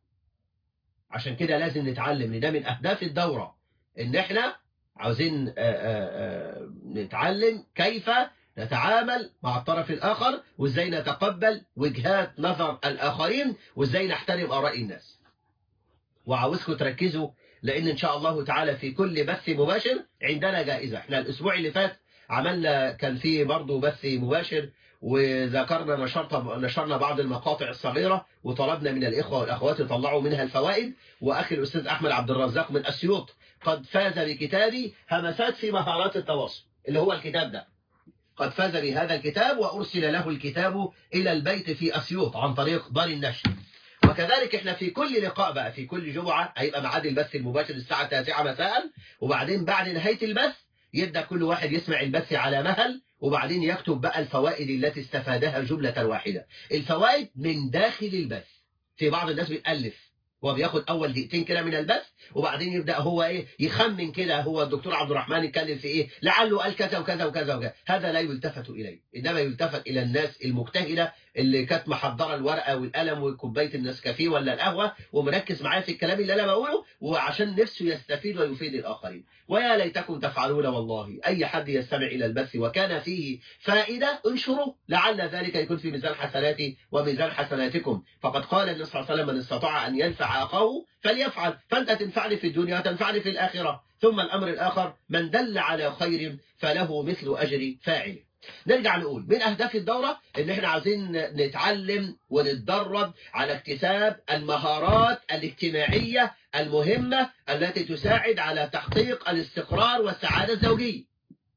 عشان كده لازم نتعلم ان ده من أهداف الدورة ان احنا عاوزين آآ آآ نتعلم كيف نتعامل مع الطرف الآخر وازاي نتقبل وجهات نظر الآخرين وازاي نحترم آراء الناس وعاوزكم تركزوا لأن إن شاء الله تعالى في كل بث مباشر عندنا جائزة احنا الأسبوع اللي فات عملنا كان فيه برضه بث مباشر وذكرنا نشرت نشرنا بعض المقاطع الصغيرة وطلبنا من الإخوة والأخوات يطلعوا منها الفوائد وأخي الأستاذ أحمد عبد الرزاق من أسيوط قد فاز بكتابي همسات في مهارات التواصل اللي هو الكتاب ده قد فاز بهذا الكتاب وأرسل له الكتاب إلى البيت في أسيوط عن طريق دار النشر وكذلك احنا في كل لقاء بقى في كل جمعة هيبقى ميعاد البث المباشر الساعة 9 مساء وبعدين بعد نهاية البث يبدأ كل واحد يسمع البث على مهل وبعدين يكتب بقى الفوائد التي استفادها جملة واحدة الفوائد من داخل البث في بعض الناس بتألف هو بياخد اول دقيقتين كده من البث وبعدين يبدا هو ايه يخمن كده هو الدكتور عبد الرحمن يتكلم في ايه لعله قال كذا وكذا وكذا وكذا هذا لا يلتفت اليه انما يلتفت الى الناس المجتهده اللي كانت محضره الورقه والقلم وكوبايه النسكافيه ولا القهوه ومركز معايا في الكلام اللي انا بقوله وعشان نفسه يستفيد ويفيد الاخرين ويا ليتكم تفعلون والله اي حد يستمع الى البث وكان فيه فائده انشروا لعل ذلك يكون في ميزان حسناتي وميزان حسناتكم فقد قال النبي صلى الله عليه وسلم من استطاع ان ينفع اخاه فليفعل فانت تنفعني في الدنيا وتنفعني في الاخره ثم الامر الاخر من دل على خير فله مثل اجر فاعله نرجع نقول من أهداف الدورة إن إحنا عايزين نتعلم ونتدرب على اكتساب المهارات الاجتماعية المهمة التي تساعد على تحقيق الاستقرار والسعادة الزوجية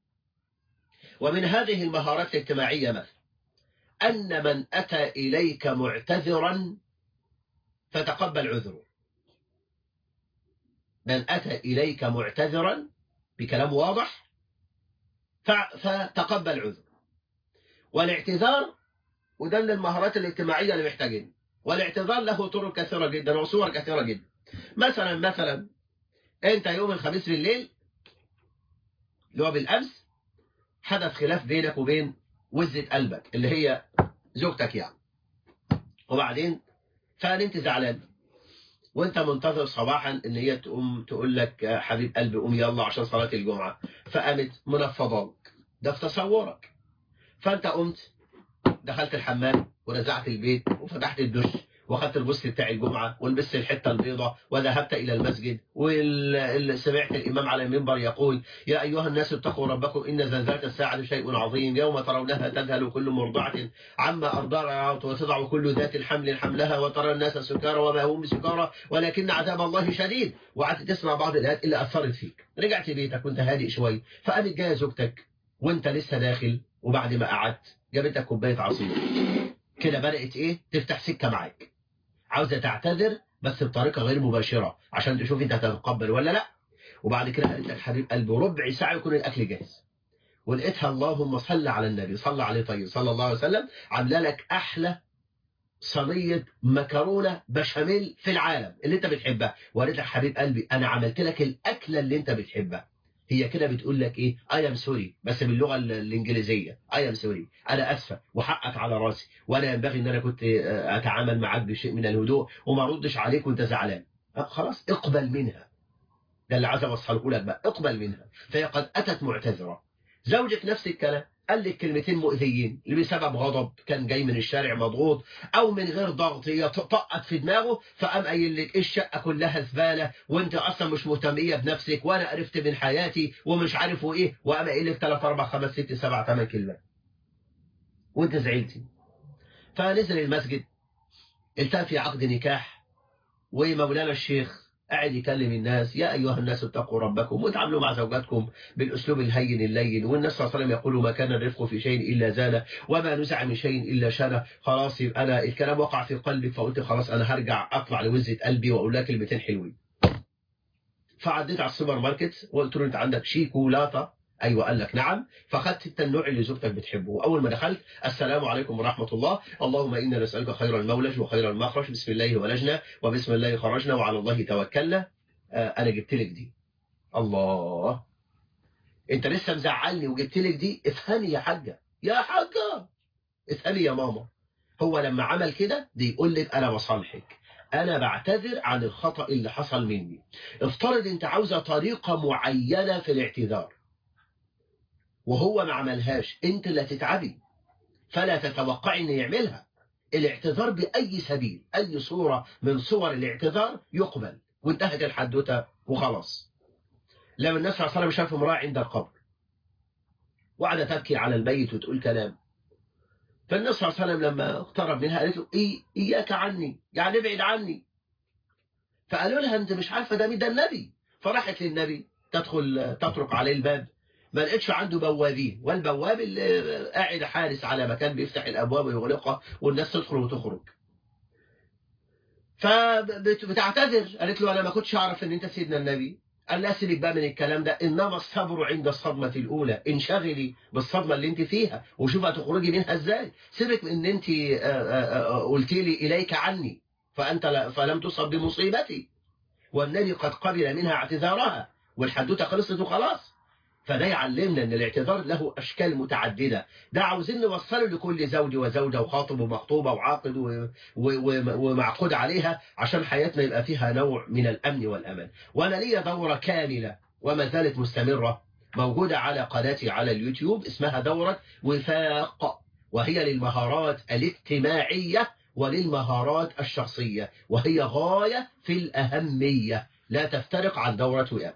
ومن هذه المهارات الاجتماعية مثلا أن من أتى إليك معتذرا فتقبل عذره من أتى إليك معتذرا بكلام واضح فتقبل عذر والاعتذار وده من المهارات الاجتماعية اللي محتاجين والاعتذار له طرق كثيرة جدا وصور كثيرة جدا مثلا مثلا انت يوم الخميس بالليل اللي هو بالامس حدث خلاف بينك وبين وزة قلبك اللي هي زوجتك يعني وبعدين فانت زعلان وانت منتظر صباحا ان هي تقوم تقول لك يا حبيب قلبي قوم يلا عشان صلاة الجمعة فقامت منفضاك ده في تصورك فانت قمت دخلت الحمام ونزعت البيت وفتحت الدش واخدت البوست بتاع الجمعة ولبست الحتة البيضاء وذهبت إلى المسجد وسمعت الإمام على المنبر يقول يا أيها الناس اتقوا ربكم إن زلزلة الساعة شيء عظيم يوم ترونها تذهل كل مرضعة عما أرضعت وتضع كل ذات حمل حملها وترى الناس سكارى وما هم بسكارى ولكن عذاب الله شديد وقعدت تسمع بعض الآيات اللي أثرت فيك رجعت بيتك وانت هادئ شوي فقامت جاية زوجتك وانت لسه داخل وبعد ما قعدت جابت لك كوبايه عصير كده بدات ايه تفتح سكه معاك عاوزه تعتذر بس بطريقه غير مباشره عشان تشوف انت هتتقبل ولا لا وبعد كده قالت لك حبيب قلبي ربع ساعه يكون الاكل جاهز ولقيتها اللهم صل على النبي صلى عليه طيب صلى الله عليه وسلم عامله لك احلى صينيه مكرونه بشاميل في العالم اللي انت بتحبها وقالت لك حبيب قلبي انا عملت لك الاكله اللي انت بتحبها هي كده بتقول لك ايه اي ام سوري بس باللغه الانجليزيه اي ام سوري انا اسفه وحقك على راسي وانا ينبغي ان انا كنت اتعامل معاك بشيء من الهدوء وما اردش عليك وانت زعلان خلاص اقبل منها ده اللي عايز اوصله لك بقى اقبل منها فهي قد اتت معتذره زوجك نفس الكلام قال لك كلمتين مؤذيين اللي بسبب غضب كان جاي من الشارع مضغوط او من غير ضغط هي طقت في دماغه فقام قايل لك الشقه كلها زباله وانت اصلا مش مهتميه بنفسك وانا عرفت من حياتي ومش عارف وايه وقام قايل لك 3 4 5 6 7 8 كلمات وانت زعلتي فنزل المسجد التقى في عقد نكاح ومولانا الشيخ قاعد يكلم الناس يا أيها الناس اتقوا ربكم وتعاملوا مع زوجاتكم بالأسلوب الهين اللين والنبي صلى الله عليه وسلم يقول ما كان الرفق في شيء إلا زانه وما نزع من شيء إلا شانه خلاص يبقى أنا الكلام وقع في قلبي فقلت خلاص أنا هرجع أطلع لوزة قلبي وأقول لها كلمتين حلوين فعديت على السوبر ماركت وقلت له أنت عندك شيكولاته ايوه قال لك نعم فاخدت انت النوع اللي زوجتك بتحبه واول ما دخلت السلام عليكم ورحمه الله اللهم انا نسالك خير المولج وخير المخرج بسم الله ولجنا وبسم الله خرجنا وعلى الله توكلنا آه انا جبت لك دي الله انت لسه مزعلني وجبت لك دي افهمي يا حاجه يا حاجه افهمي يا ماما هو لما عمل كده دي يقول لك انا بصالحك انا بعتذر عن الخطا اللي حصل مني افترض انت عاوزه طريقه معينه في الاعتذار وهو ما عملهاش انت اللي هتتعبي فلا تتوقعي ان يعملها الاعتذار باي سبيل اي صوره من صور الاعتذار يقبل وانتهت الحدوته وخلاص لما الناس صلى الله عليه وسلم شاف امراه عند القبر وقعدت تبكي على الميت وتقول كلام فالنبي صلى الله عليه وسلم لما اقترب منها قالت له إيه اياك عني يعني ابعد عني فقالوا لها انت مش عارفه ده مين ده النبي فراحت للنبي تدخل تطرق عليه الباب ما لقيتش عنده بوابين والبواب اللي قاعد حارس على مكان بيفتح الابواب ويغلقها والناس تدخل وتخرج فبتعتذر قالت له انا ما كنتش اعرف ان انت سيدنا النبي قال لها سيبك بقى من الكلام ده انما الصبر عند الصدمه الاولى انشغلي بالصدمه اللي انت فيها وشوف هتخرجي منها ازاي سيبك من ان انت قلت لي اليك عني فانت فلم تصب بمصيبتي والنبي قد قبل منها اعتذارها والحدوته خلصت وخلاص فده يعلمنا ان الاعتذار له اشكال متعدده ده عاوزين نوصله لكل زوج وزوجه وخاطب ومخطوبه وعاقد و... و... ومعقود عليها عشان حياتنا يبقى فيها نوع من الامن والامان وانا ليا دوره كامله وما زالت مستمره موجوده على قناتي على اليوتيوب اسمها دوره وفاق وهي للمهارات الاجتماعيه وللمهارات الشخصيه وهي غايه في الاهميه لا تفترق عن دوره وئام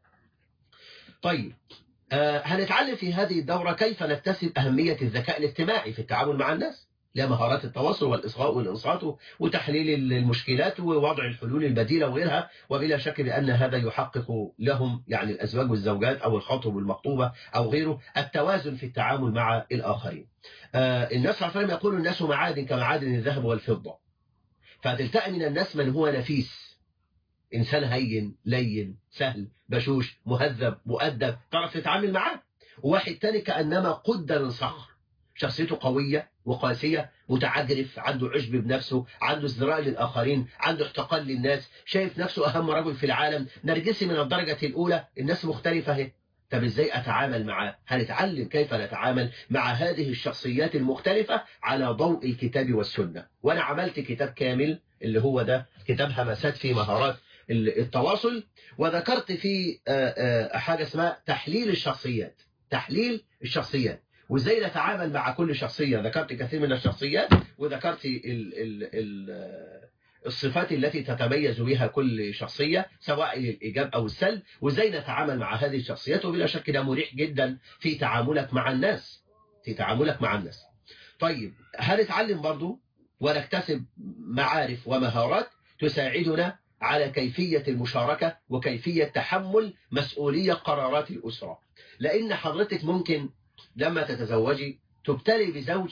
طيب آه هنتعلم في هذه الدورة كيف نكتسب أهمية الذكاء الاجتماعي في التعامل مع الناس لمهارات التواصل والإصغاء والإنصات وتحليل المشكلات ووضع الحلول البديلة وغيرها وبلا شك بأن هذا يحقق لهم يعني الأزواج والزوجات أو الخاطب والمخطوبة أو غيره التوازن في التعامل مع الآخرين آه الناس صلى الله عليه وسلم يقول الناس معادن كمعادن الذهب والفضة فتلتقي من الناس من هو نفيس إنسان هين لين سهل بشوش مهذب مؤدب تعرف تتعامل معاه وواحد تاني كأنما قد من صخر شخصيته قوية وقاسية متعجرف عنده عجب بنفسه عنده ازدراء للآخرين عنده احتقان للناس شايف نفسه أهم رجل في العالم نرجسي من الدرجة الأولى الناس مختلفة اهي طب ازاي اتعامل معاه هنتعلم كيف نتعامل مع هذه الشخصيات المختلفة على ضوء الكتاب والسنة وانا عملت كتاب كامل اللي هو ده كتاب همسات في مهارات التواصل وذكرت في حاجة اسمها تحليل الشخصيات تحليل الشخصيات وازاي نتعامل مع كل شخصية ذكرت كثير من الشخصيات وذكرت ال ال ال الصفات التي تتميز بها كل شخصية سواء الإيجاب أو السلب وازاي نتعامل مع هذه الشخصيات وبلا شك ده مريح جدا في تعاملك مع الناس في تعاملك مع الناس طيب هنتعلم برضو ونكتسب معارف ومهارات تساعدنا على كيفية المشاركة وكيفية تحمل مسؤولية قرارات الأسرة لأن حضرتك ممكن لما تتزوجي تبتلي بزوج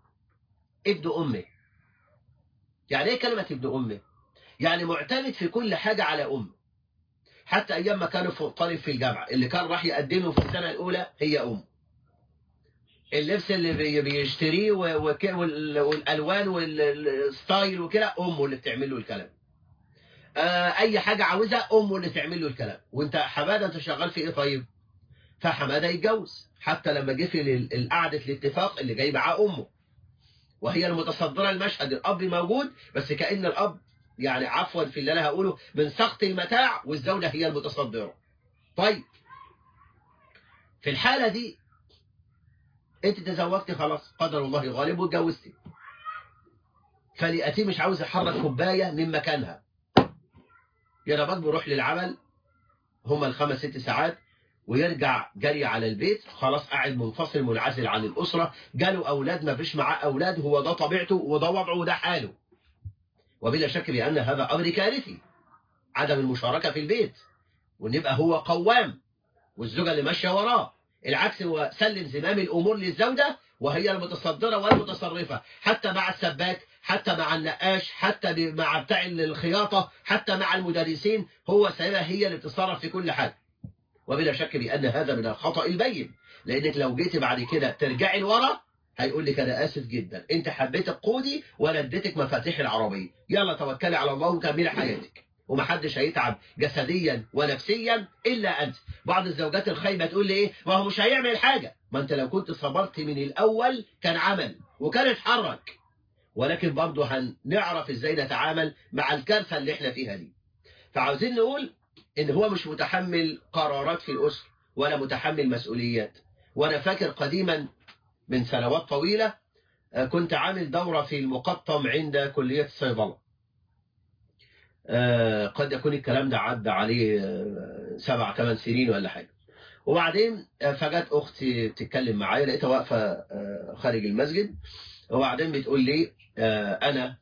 ابن أمه يعني ايه كلمة ابن أمه يعني معتمد في كل حاجة على أمه حتى أيام ما كانوا في طالب في الجامعة اللي كان راح يقدمه في السنة الأولى هي أم اللبس اللي بيشتريه والألوان والستايل وكده أمه اللي بتعمل له الكلام اي حاجة عاوزها امه اللي تعمل له الكلام وانت حماده انت شغال في ايه طيب فحماده يتجوز حتى لما جه في القعده الاتفاق اللي جاي معاه امه وهي المتصدره المشهد الاب موجود بس كان الاب يعني عفوا في اللي انا هقوله من سقط المتاع والزوجه هي المتصدره طيب في الحاله دي انت تزوجتي خلاص قدر الله غالب واتجوزتي فلقيتيه مش عاوز يحرك كوبايه من مكانها يا ربك بيروح للعمل هما الخمس ست ساعات ويرجع جري على البيت خلاص قاعد منفصل منعزل عن الأسرة جاله أولاد ما فيش معاه أولاد هو ده طبيعته وده وضعه وده حاله وبلا شك بأن هذا أمر كارثي عدم المشاركة في البيت وان يبقى هو قوام والزوجة اللي ماشية وراه العكس هو سلم زمام الأمور للزوجة وهي المتصدرة والمتصرفة حتى مع السباك حتى مع النقاش حتى مع بتاع الخياطة حتى مع المدرسين هو سيبقى هي اللي تتصرف في كل حاجة وبلا شك بأن هذا من الخطأ البين لأنك لو جيت بعد كده ترجعي لورا هيقول لك أنا آسف جدا أنت حبيت تقودي وأنا اديتك مفاتيح العربية يلا توكلي على الله وكملي حياتك ومحدش هيتعب جسديا ونفسيا إلا أنت بعض الزوجات الخايبة تقول لي إيه ما هو مش هيعمل حاجة ما أنت لو كنت صبرت من الأول كان عمل وكان اتحرك ولكن برضه هنعرف إزاي نتعامل مع الكارثة اللي احنا فيها دي فعاوزين نقول إن هو مش متحمل قرارات في الأسر ولا متحمل مسؤوليات وأنا فاكر قديما من سنوات طويلة كنت عامل دورة في المقطم عند كلية الصيدلة قد يكون الكلام ده عدى عليه سبع ثمان سنين ولا حاجة وبعدين فجت أختي بتتكلم معايا لقيتها واقفة خارج المسجد وبعدين بتقول لي أنا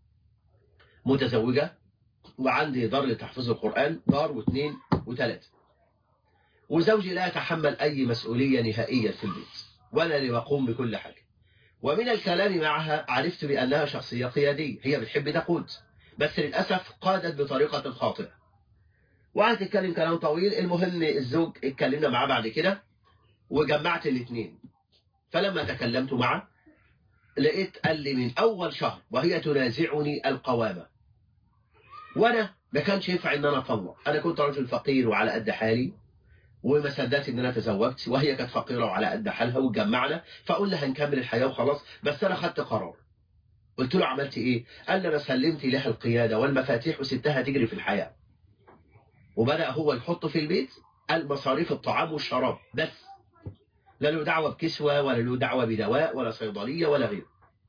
متزوجة وعندي دار لتحفيظ القرآن دار واثنين وثلاثة وزوجي لا يتحمل أي مسؤولية نهائية في البيت ولا ليقوم بكل حاجة ومن الكلام معها عرفت بأنها شخصية قيادية هي بتحب تقود بس للأسف قادت بطريقة خاطئة وقعدت تتكلم كلام طويل المهم الزوج اتكلمنا معاه بعد كده وجمعت الاثنين فلما تكلمت معه لقيت قال لي من أول شهر وهي تنازعني القوامة وأنا ما كانش ينفع إن أنا أطلق أنا كنت رجل فقير وعلى قد حالي وما صدقت ان انا تزوجت وهي كانت فقيره وعلى قد حالها واتجمعنا فقلنا لها هنكمل الحياه وخلاص بس انا خدت قرار قلت له عملت ايه قال لي انا سلمت لها القياده والمفاتيح وسبتها تجري في الحياه وبدا هو يحط في البيت المصاريف الطعام والشراب بس لا له دعوه بكسوه ولا له دعوه بدواء ولا صيدليه ولا غيره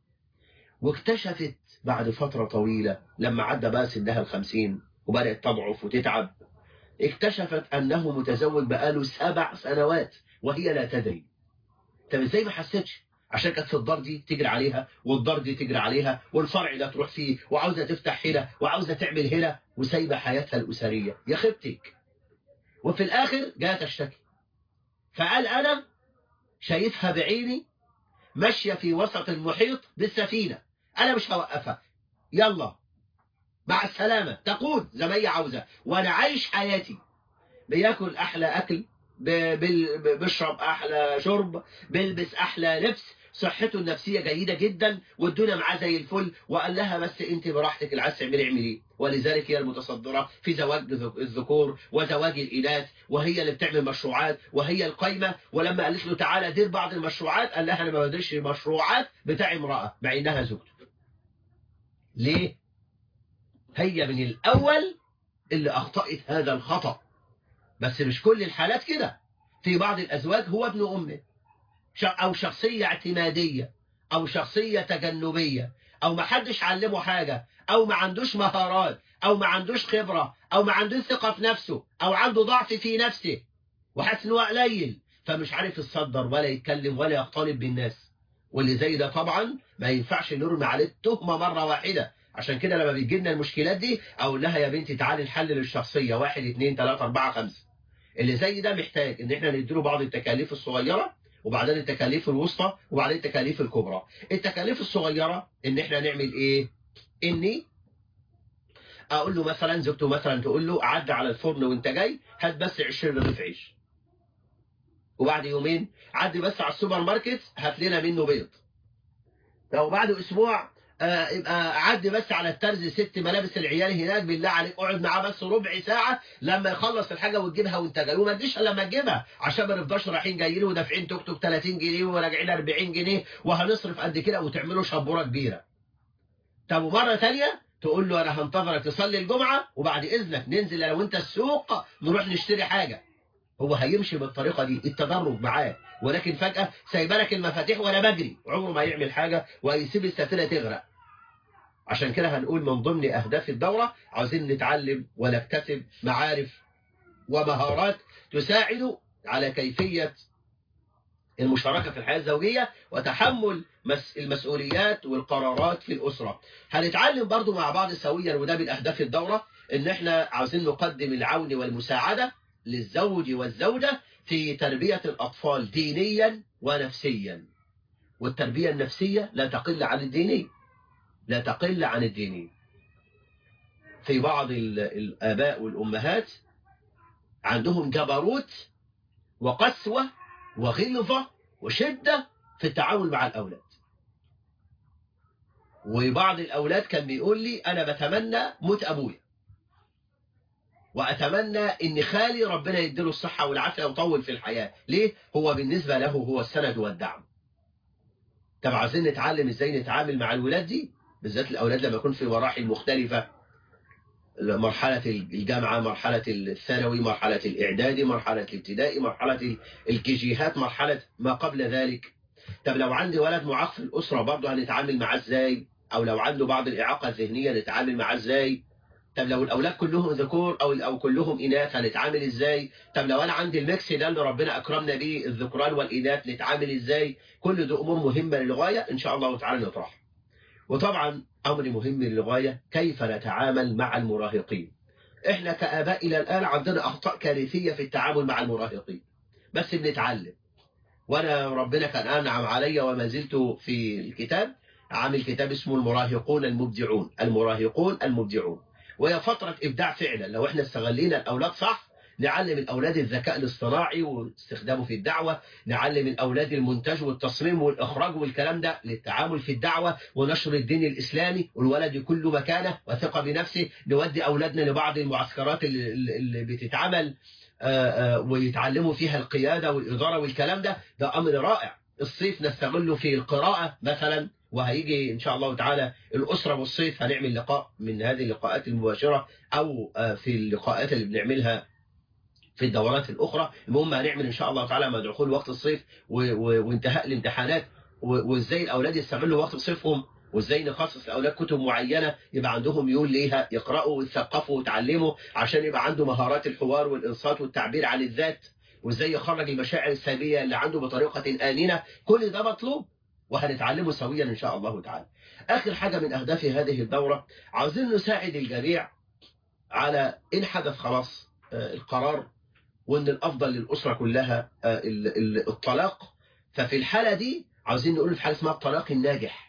واكتشفت بعد فتره طويله لما عدى بقى سنها الخمسين وبدات تضعف وتتعب اكتشفت أنه متزوج بقاله سبع سنوات وهي لا تدري طب ازاي ما حسيتش عشان كانت في الدار دي تجري عليها والدار دي تجري عليها والفرع ده تروح فيه وعاوزة تفتح هنا وعاوزة تعمل هنا وسايبة حياتها الأسرية يا خبتك وفي الآخر جاءت تشتكي فقال أنا شايفها بعيني ماشية في وسط المحيط بالسفينة أنا مش هوقفها يلا مع السلامة تقود زي ما هي عاوزة وأنا عايش حياتي بياكل أحلى أكل بيشرب أحلى شرب بيلبس أحلى لبس صحته النفسية جيدة جدا والدنيا معاه زي الفل وقال لها بس انت براحتك اللي عايز تعملي اعملي ولذلك هي المتصدرة في زواج الذكور وزواج الإناث وهي اللي بتعمل مشروعات وهي القايمة ولما قالت له تعالى دير بعض المشروعات قال لها أنا ما بدرش المشروعات بتاع امرأة مع إنها زوجته ليه؟ هي من الأول اللي أخطأت هذا الخطأ بس مش كل الحالات كده في بعض الأزواج هو ابن أمه أو شخصية اعتمادية أو شخصية تجنبية أو ما حدش علمه حاجة أو ما عندوش مهارات أو ما عندوش خبرة أو ما عندوش ثقة في نفسه أو عنده ضعف في نفسه وحاسس إن هو قليل فمش عارف يتصدر ولا يتكلم ولا يختلط بالناس واللي زي ده طبعا ما ينفعش نرمي عليه التهمة مرة واحدة عشان كده لما بيجي لنا المشكلات دي اقول لها يا بنتي تعالي نحلل الشخصيه واحد اثنين ثلاثه اربعه خمسه اللي زي ده محتاج ان احنا نديله بعض التكاليف الصغيره وبعدين التكاليف الوسطى وبعدين التكاليف الكبرى التكاليف الصغيره ان احنا نعمل ايه اني اقول له مثلا زوجته مثلا تقول له عدى على الفرن وانت جاي هات بس 20 رغيف عيش وبعد يومين عدي بس على السوبر ماركت هات لنا منه بيض لو بعد اسبوع آه يبقى عدي بس على الترز ست ملابس العيال هناك بالله عليك اقعد معاه بس ربع ساعه لما يخلص الحاجه وتجيبها وانت جاي وما تجيش الا لما تجيبها عشان ما نفضلش رايحين جايين ودافعين توك توك 30 جنيه وراجعين 40 جنيه وهنصرف قد كده وتعملوا شبوره كبيره طب ومره ثانيه تقول له انا هنتظرك تصلي الجمعه وبعد اذنك ننزل انا وانت السوق نروح نشتري حاجه هو هيمشي بالطريقه دي التدرج معاه ولكن فجاه سايبه لك المفاتيح وانا بجري عمره ما هيعمل حاجه وهيسيب السفينه تغرق عشان كده هنقول من ضمن اهداف الدوره عاوزين نتعلم ونكتسب معارف ومهارات تساعد على كيفيه المشاركة في الحياة الزوجية وتحمل مس- المسؤوليات والقرارات في الأسرة هنتعلم برضو مع بعض سويا وده من أهداف الدورة إن إحنا عاوزين نقدم العون والمساعدة للزوج والزوجة في تربية الأطفال دينيا ونفسيا والتربية النفسية لا تقل عن الدينية لا تقل عن الدينية في بعض ال- الآباء والأمهات عندهم جبروت وقسوة وغلظة وشدة في التعامل مع الأولاد وبعض الأولاد كان بيقول لي أنا بتمنى موت أبويا وأتمنى إن خالي ربنا يديله الصحة والعافية ويطول في الحياة ليه؟ هو بالنسبة له هو السند والدعم طب عايزين نتعلم إزاي نتعامل مع الولاد دي بالذات الأولاد لما يكون في مراحل مختلفة مرحلة الجامعة مرحلة الثانوي مرحلة الإعدادي مرحلة الابتدائي مرحلة الكيجيهات مرحلة ما قبل ذلك طب لو عندي ولد معاق في الأسرة برضه هنتعامل معاه إزاي أو لو عنده بعض الإعاقة الذهنية نتعامل معاه إزاي طب لو الأولاد كلهم ذكور أو أو كلهم إناث هنتعامل إزاي طب لو أنا عندي الميكس ده اللي ربنا أكرمنا بيه الذكران والإناث نتعامل إزاي كل دي أمور مهمة للغاية إن شاء الله تعالى نطرحها وطبعا أمر مهم للغاية كيف نتعامل مع المراهقين إحنا كآباء إلى الآن عندنا أخطاء كارثية في التعامل مع المراهقين بس بنتعلم وأنا ربنا كان أنعم علي وما زلت في الكتاب عامل كتاب اسمه المراهقون المبدعون المراهقون المبدعون وهي فترة إبداع فعلا لو إحنا استغلينا الأولاد صح نعلم الأولاد الذكاء الاصطناعي واستخدامه في الدعوة نعلم الأولاد المونتاج والتصميم والإخراج والكلام ده للتعامل في الدعوة ونشر الدين الإسلامي والولد يكون له مكانه وثقة بنفسه نودي أولادنا لبعض المعسكرات اللي, اللي بتتعمل آآ آآ ويتعلموا فيها القيادة والإدارة والكلام ده ده أمر رائع الصيف نستغله في القراءة مثلا وهيجي إن شاء الله تعالى الأسرة والصيف هنعمل لقاء من هذه اللقاءات المباشرة أو في اللقاءات اللي بنعملها في الدورات الأخرى المهم هنعمل إن شاء الله تعالى مع دخول وقت الصيف وانتهاء الامتحانات وإزاي الأولاد يستغلوا وقت صيفهم وإزاي نخصص الأولاد كتب معينة يبقى عندهم ميول ليها يقرأوا ويثقفوا ويتعلموا عشان يبقى عنده مهارات الحوار والإنصات والتعبير عن الذات وإزاي يخرج المشاعر السلبية اللي عنده بطريقة آمنة كل ده مطلوب وهنتعلمه سويا إن شاء الله تعالى آخر حاجة من أهداف هذه الدورة عاوزين نساعد الجميع على إن حدث خلاص القرار وان الافضل للاسره كلها الطلاق ففي الحاله دي عاوزين نقول في حاله اسمها الطلاق الناجح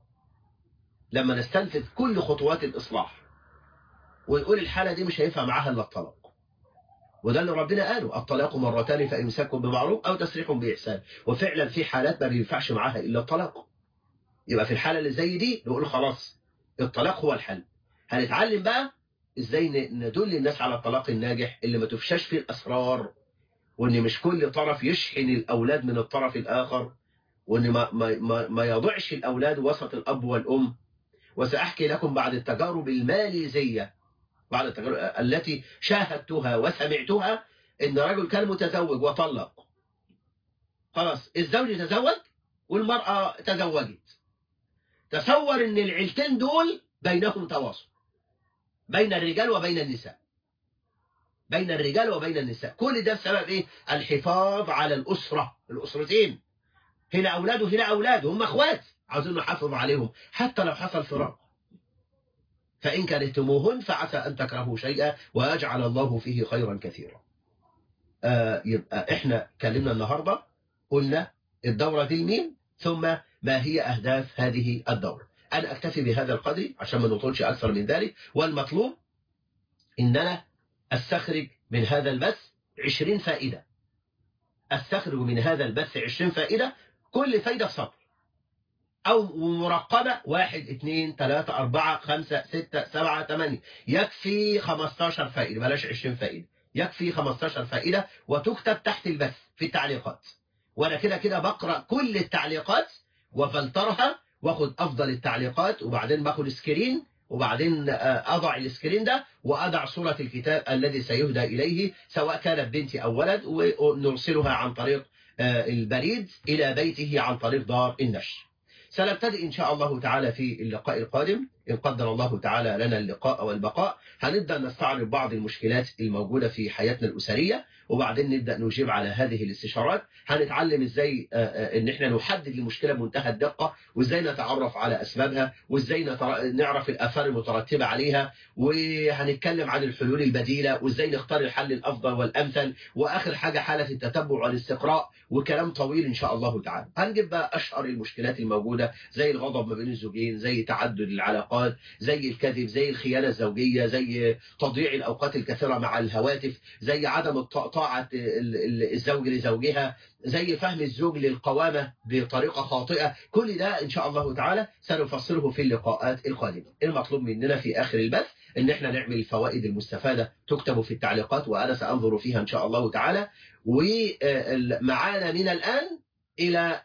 لما نستنفذ كل خطوات الاصلاح ونقول الحاله دي مش هينفع معاها الا الطلاق وده اللي ربنا قاله الطلاق مرتان فامساك بمعروف او تسريح باحسان وفعلا في حالات ما بينفعش معاها الا الطلاق يبقى في الحاله اللي زي دي نقول خلاص الطلاق هو الحل هنتعلم بقى ازاي ندل الناس على الطلاق الناجح اللي ما تفشاش فيه الاسرار وان مش كل طرف يشحن الاولاد من الطرف الاخر وان ما, ما, ما, ما يضعش الاولاد وسط الاب والام وساحكي لكم بعد التجارب الماليزيه بعد التجارب التي شاهدتها وسمعتها ان رجل كان متزوج وطلق خلاص الزوج تزوج والمراه تزوجت تصور ان العيلتين دول بينهم تواصل بين الرجال وبين النساء بين الرجال وبين النساء كل ده بسبب ايه الحفاظ على الأسرة الأسرتين هنا أولاد وهنا أولاد هم أخوات عاوزين نحافظ عليهم حتى لو حصل فراق فإن كرهتموهن فعسى أن تكرهوا شيئا ويجعل الله فيه خيرا كثيرا آه يبقى إحنا كلمنا النهاردة قلنا الدورة دي لمين ثم ما هي أهداف هذه الدورة أنا أكتفي بهذا القدر عشان ما نطولش أكثر من ذلك والمطلوب إن أنا أستخرج من هذا البث 20 فائدة أستخرج من هذا البث 20 فائدة كل فايدة في سطر أو مرقمة واحد اثنين ثلاثة أربعة خمسة ستة سبعة ثمانية يكفي 15 فائدة بلاش 20 فائدة يكفي 15 فائدة وتكتب تحت البث في التعليقات وأنا كده كده بقرأ كل التعليقات وفلترها واخد افضل التعليقات وبعدين باخد سكرين وبعدين أضع السكرين ده وأضع صورة الكتاب الذي سيهدى إليه سواء كانت بنتي أو ولد ونرسلها عن طريق البريد إلى بيته عن طريق دار النشر سنبتدئ إن شاء الله تعالى في اللقاء القادم إن قدر الله تعالى لنا اللقاء والبقاء هنبدأ نستعرض بعض المشكلات الموجودة في حياتنا الأسرية وبعدين نبدأ نجيب على هذه الاستشارات هنتعلم ازاي ان احنا نحدد المشكلة بمنتهى الدقة وازاي نتعرف على اسبابها وازاي نعرف الاثار المترتبة عليها وهنتكلم عن الحلول البديلة وازاي نختار الحل الافضل والامثل واخر حاجة حالة التتبع والاستقراء وكلام طويل ان شاء الله تعالى هنجيب بقى اشهر المشكلات الموجودة زي الغضب ما بين الزوجين زي تعدد العلاقات زي الكذب زي الخيانة الزوجية زي تضييع الاوقات الكثيرة مع الهواتف زي عدم الطاعة الزوج لزوجها زي فهم الزوج للقوامة بطريقة خاطئة كل ده إن شاء الله تعالى سنفصله في اللقاءات القادمة المطلوب مننا في آخر البث إن احنا نعمل الفوائد المستفادة تكتب في التعليقات وأنا سأنظر فيها إن شاء الله تعالى ومعانا من الآن إلى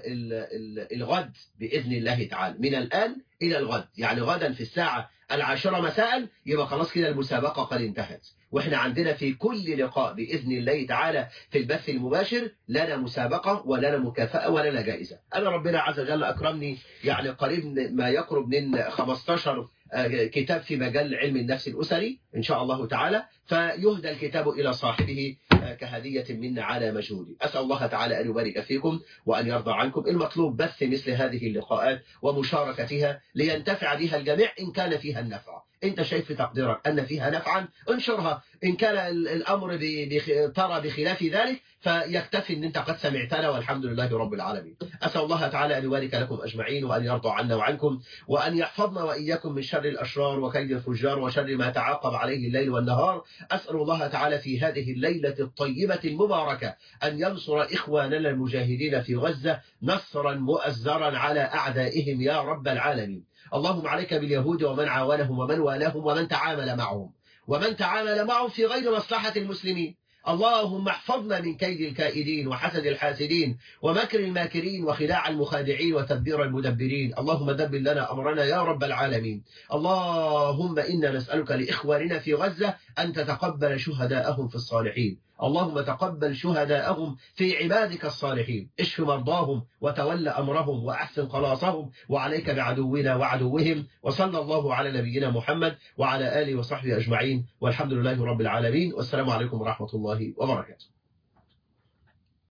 الغد بإذن الله تعالى من الآن إلى الغد يعني غدا في الساعة العاشرة مساء يبقى خلاص كده المسابقة قد انتهت واحنا عندنا في كل لقاء بإذن الله تعالى في البث المباشر لنا مسابقة ولنا مكافأة ولنا جائزة أنا ربنا عز وجل أكرمني يعني قريب ما يقرب من 15 كتاب في مجال علم النفس الأسري إن شاء الله تعالى فيهدى الكتاب إلى صاحبه كهدية منا على مجهودي أسأل الله تعالى أن يبارك فيكم وأن يرضى عنكم المطلوب بث مثل هذه اللقاءات ومشاركتها لينتفع بها الجميع إن كان فيها النفع انت شايف في تقديرك ان فيها نفعا انشرها ان كان الامر بخ... ترى بخلاف ذلك فيكتفي ان انت قد سمعتنا والحمد لله رب العالمين اسال الله تعالى ان يبارك لكم اجمعين وان يرضى عنا وعنكم وان يحفظنا واياكم من شر الاشرار وكيد الفجار وشر ما تعاقب عليه الليل والنهار اسال الله تعالى في هذه الليله الطيبه المباركه ان ينصر اخواننا المجاهدين في غزه نصرا مؤزرا على اعدائهم يا رب العالمين اللهم عليك باليهود ومن عاونهم ومن والاهم ومن تعامل معهم ومن تعامل معهم في غير مصلحة المسلمين اللهم احفظنا من كيد الكائدين وحسد الحاسدين ومكر الماكرين وخداع المخادعين وتدبير المدبرين اللهم دبر لنا أمرنا يا رب العالمين اللهم إنا نسألك لإخواننا في غزة أن تتقبل شهداءهم في الصالحين اللهم تقبل شهداءهم في عبادك الصالحين اشف مرضاهم وتول أمرهم وأحسن خلاصهم وعليك بعدونا وعدوهم وصلى الله على نبينا محمد وعلى آله وصحبه أجمعين والحمد لله رب العالمين والسلام عليكم ورحمة الله وبركاته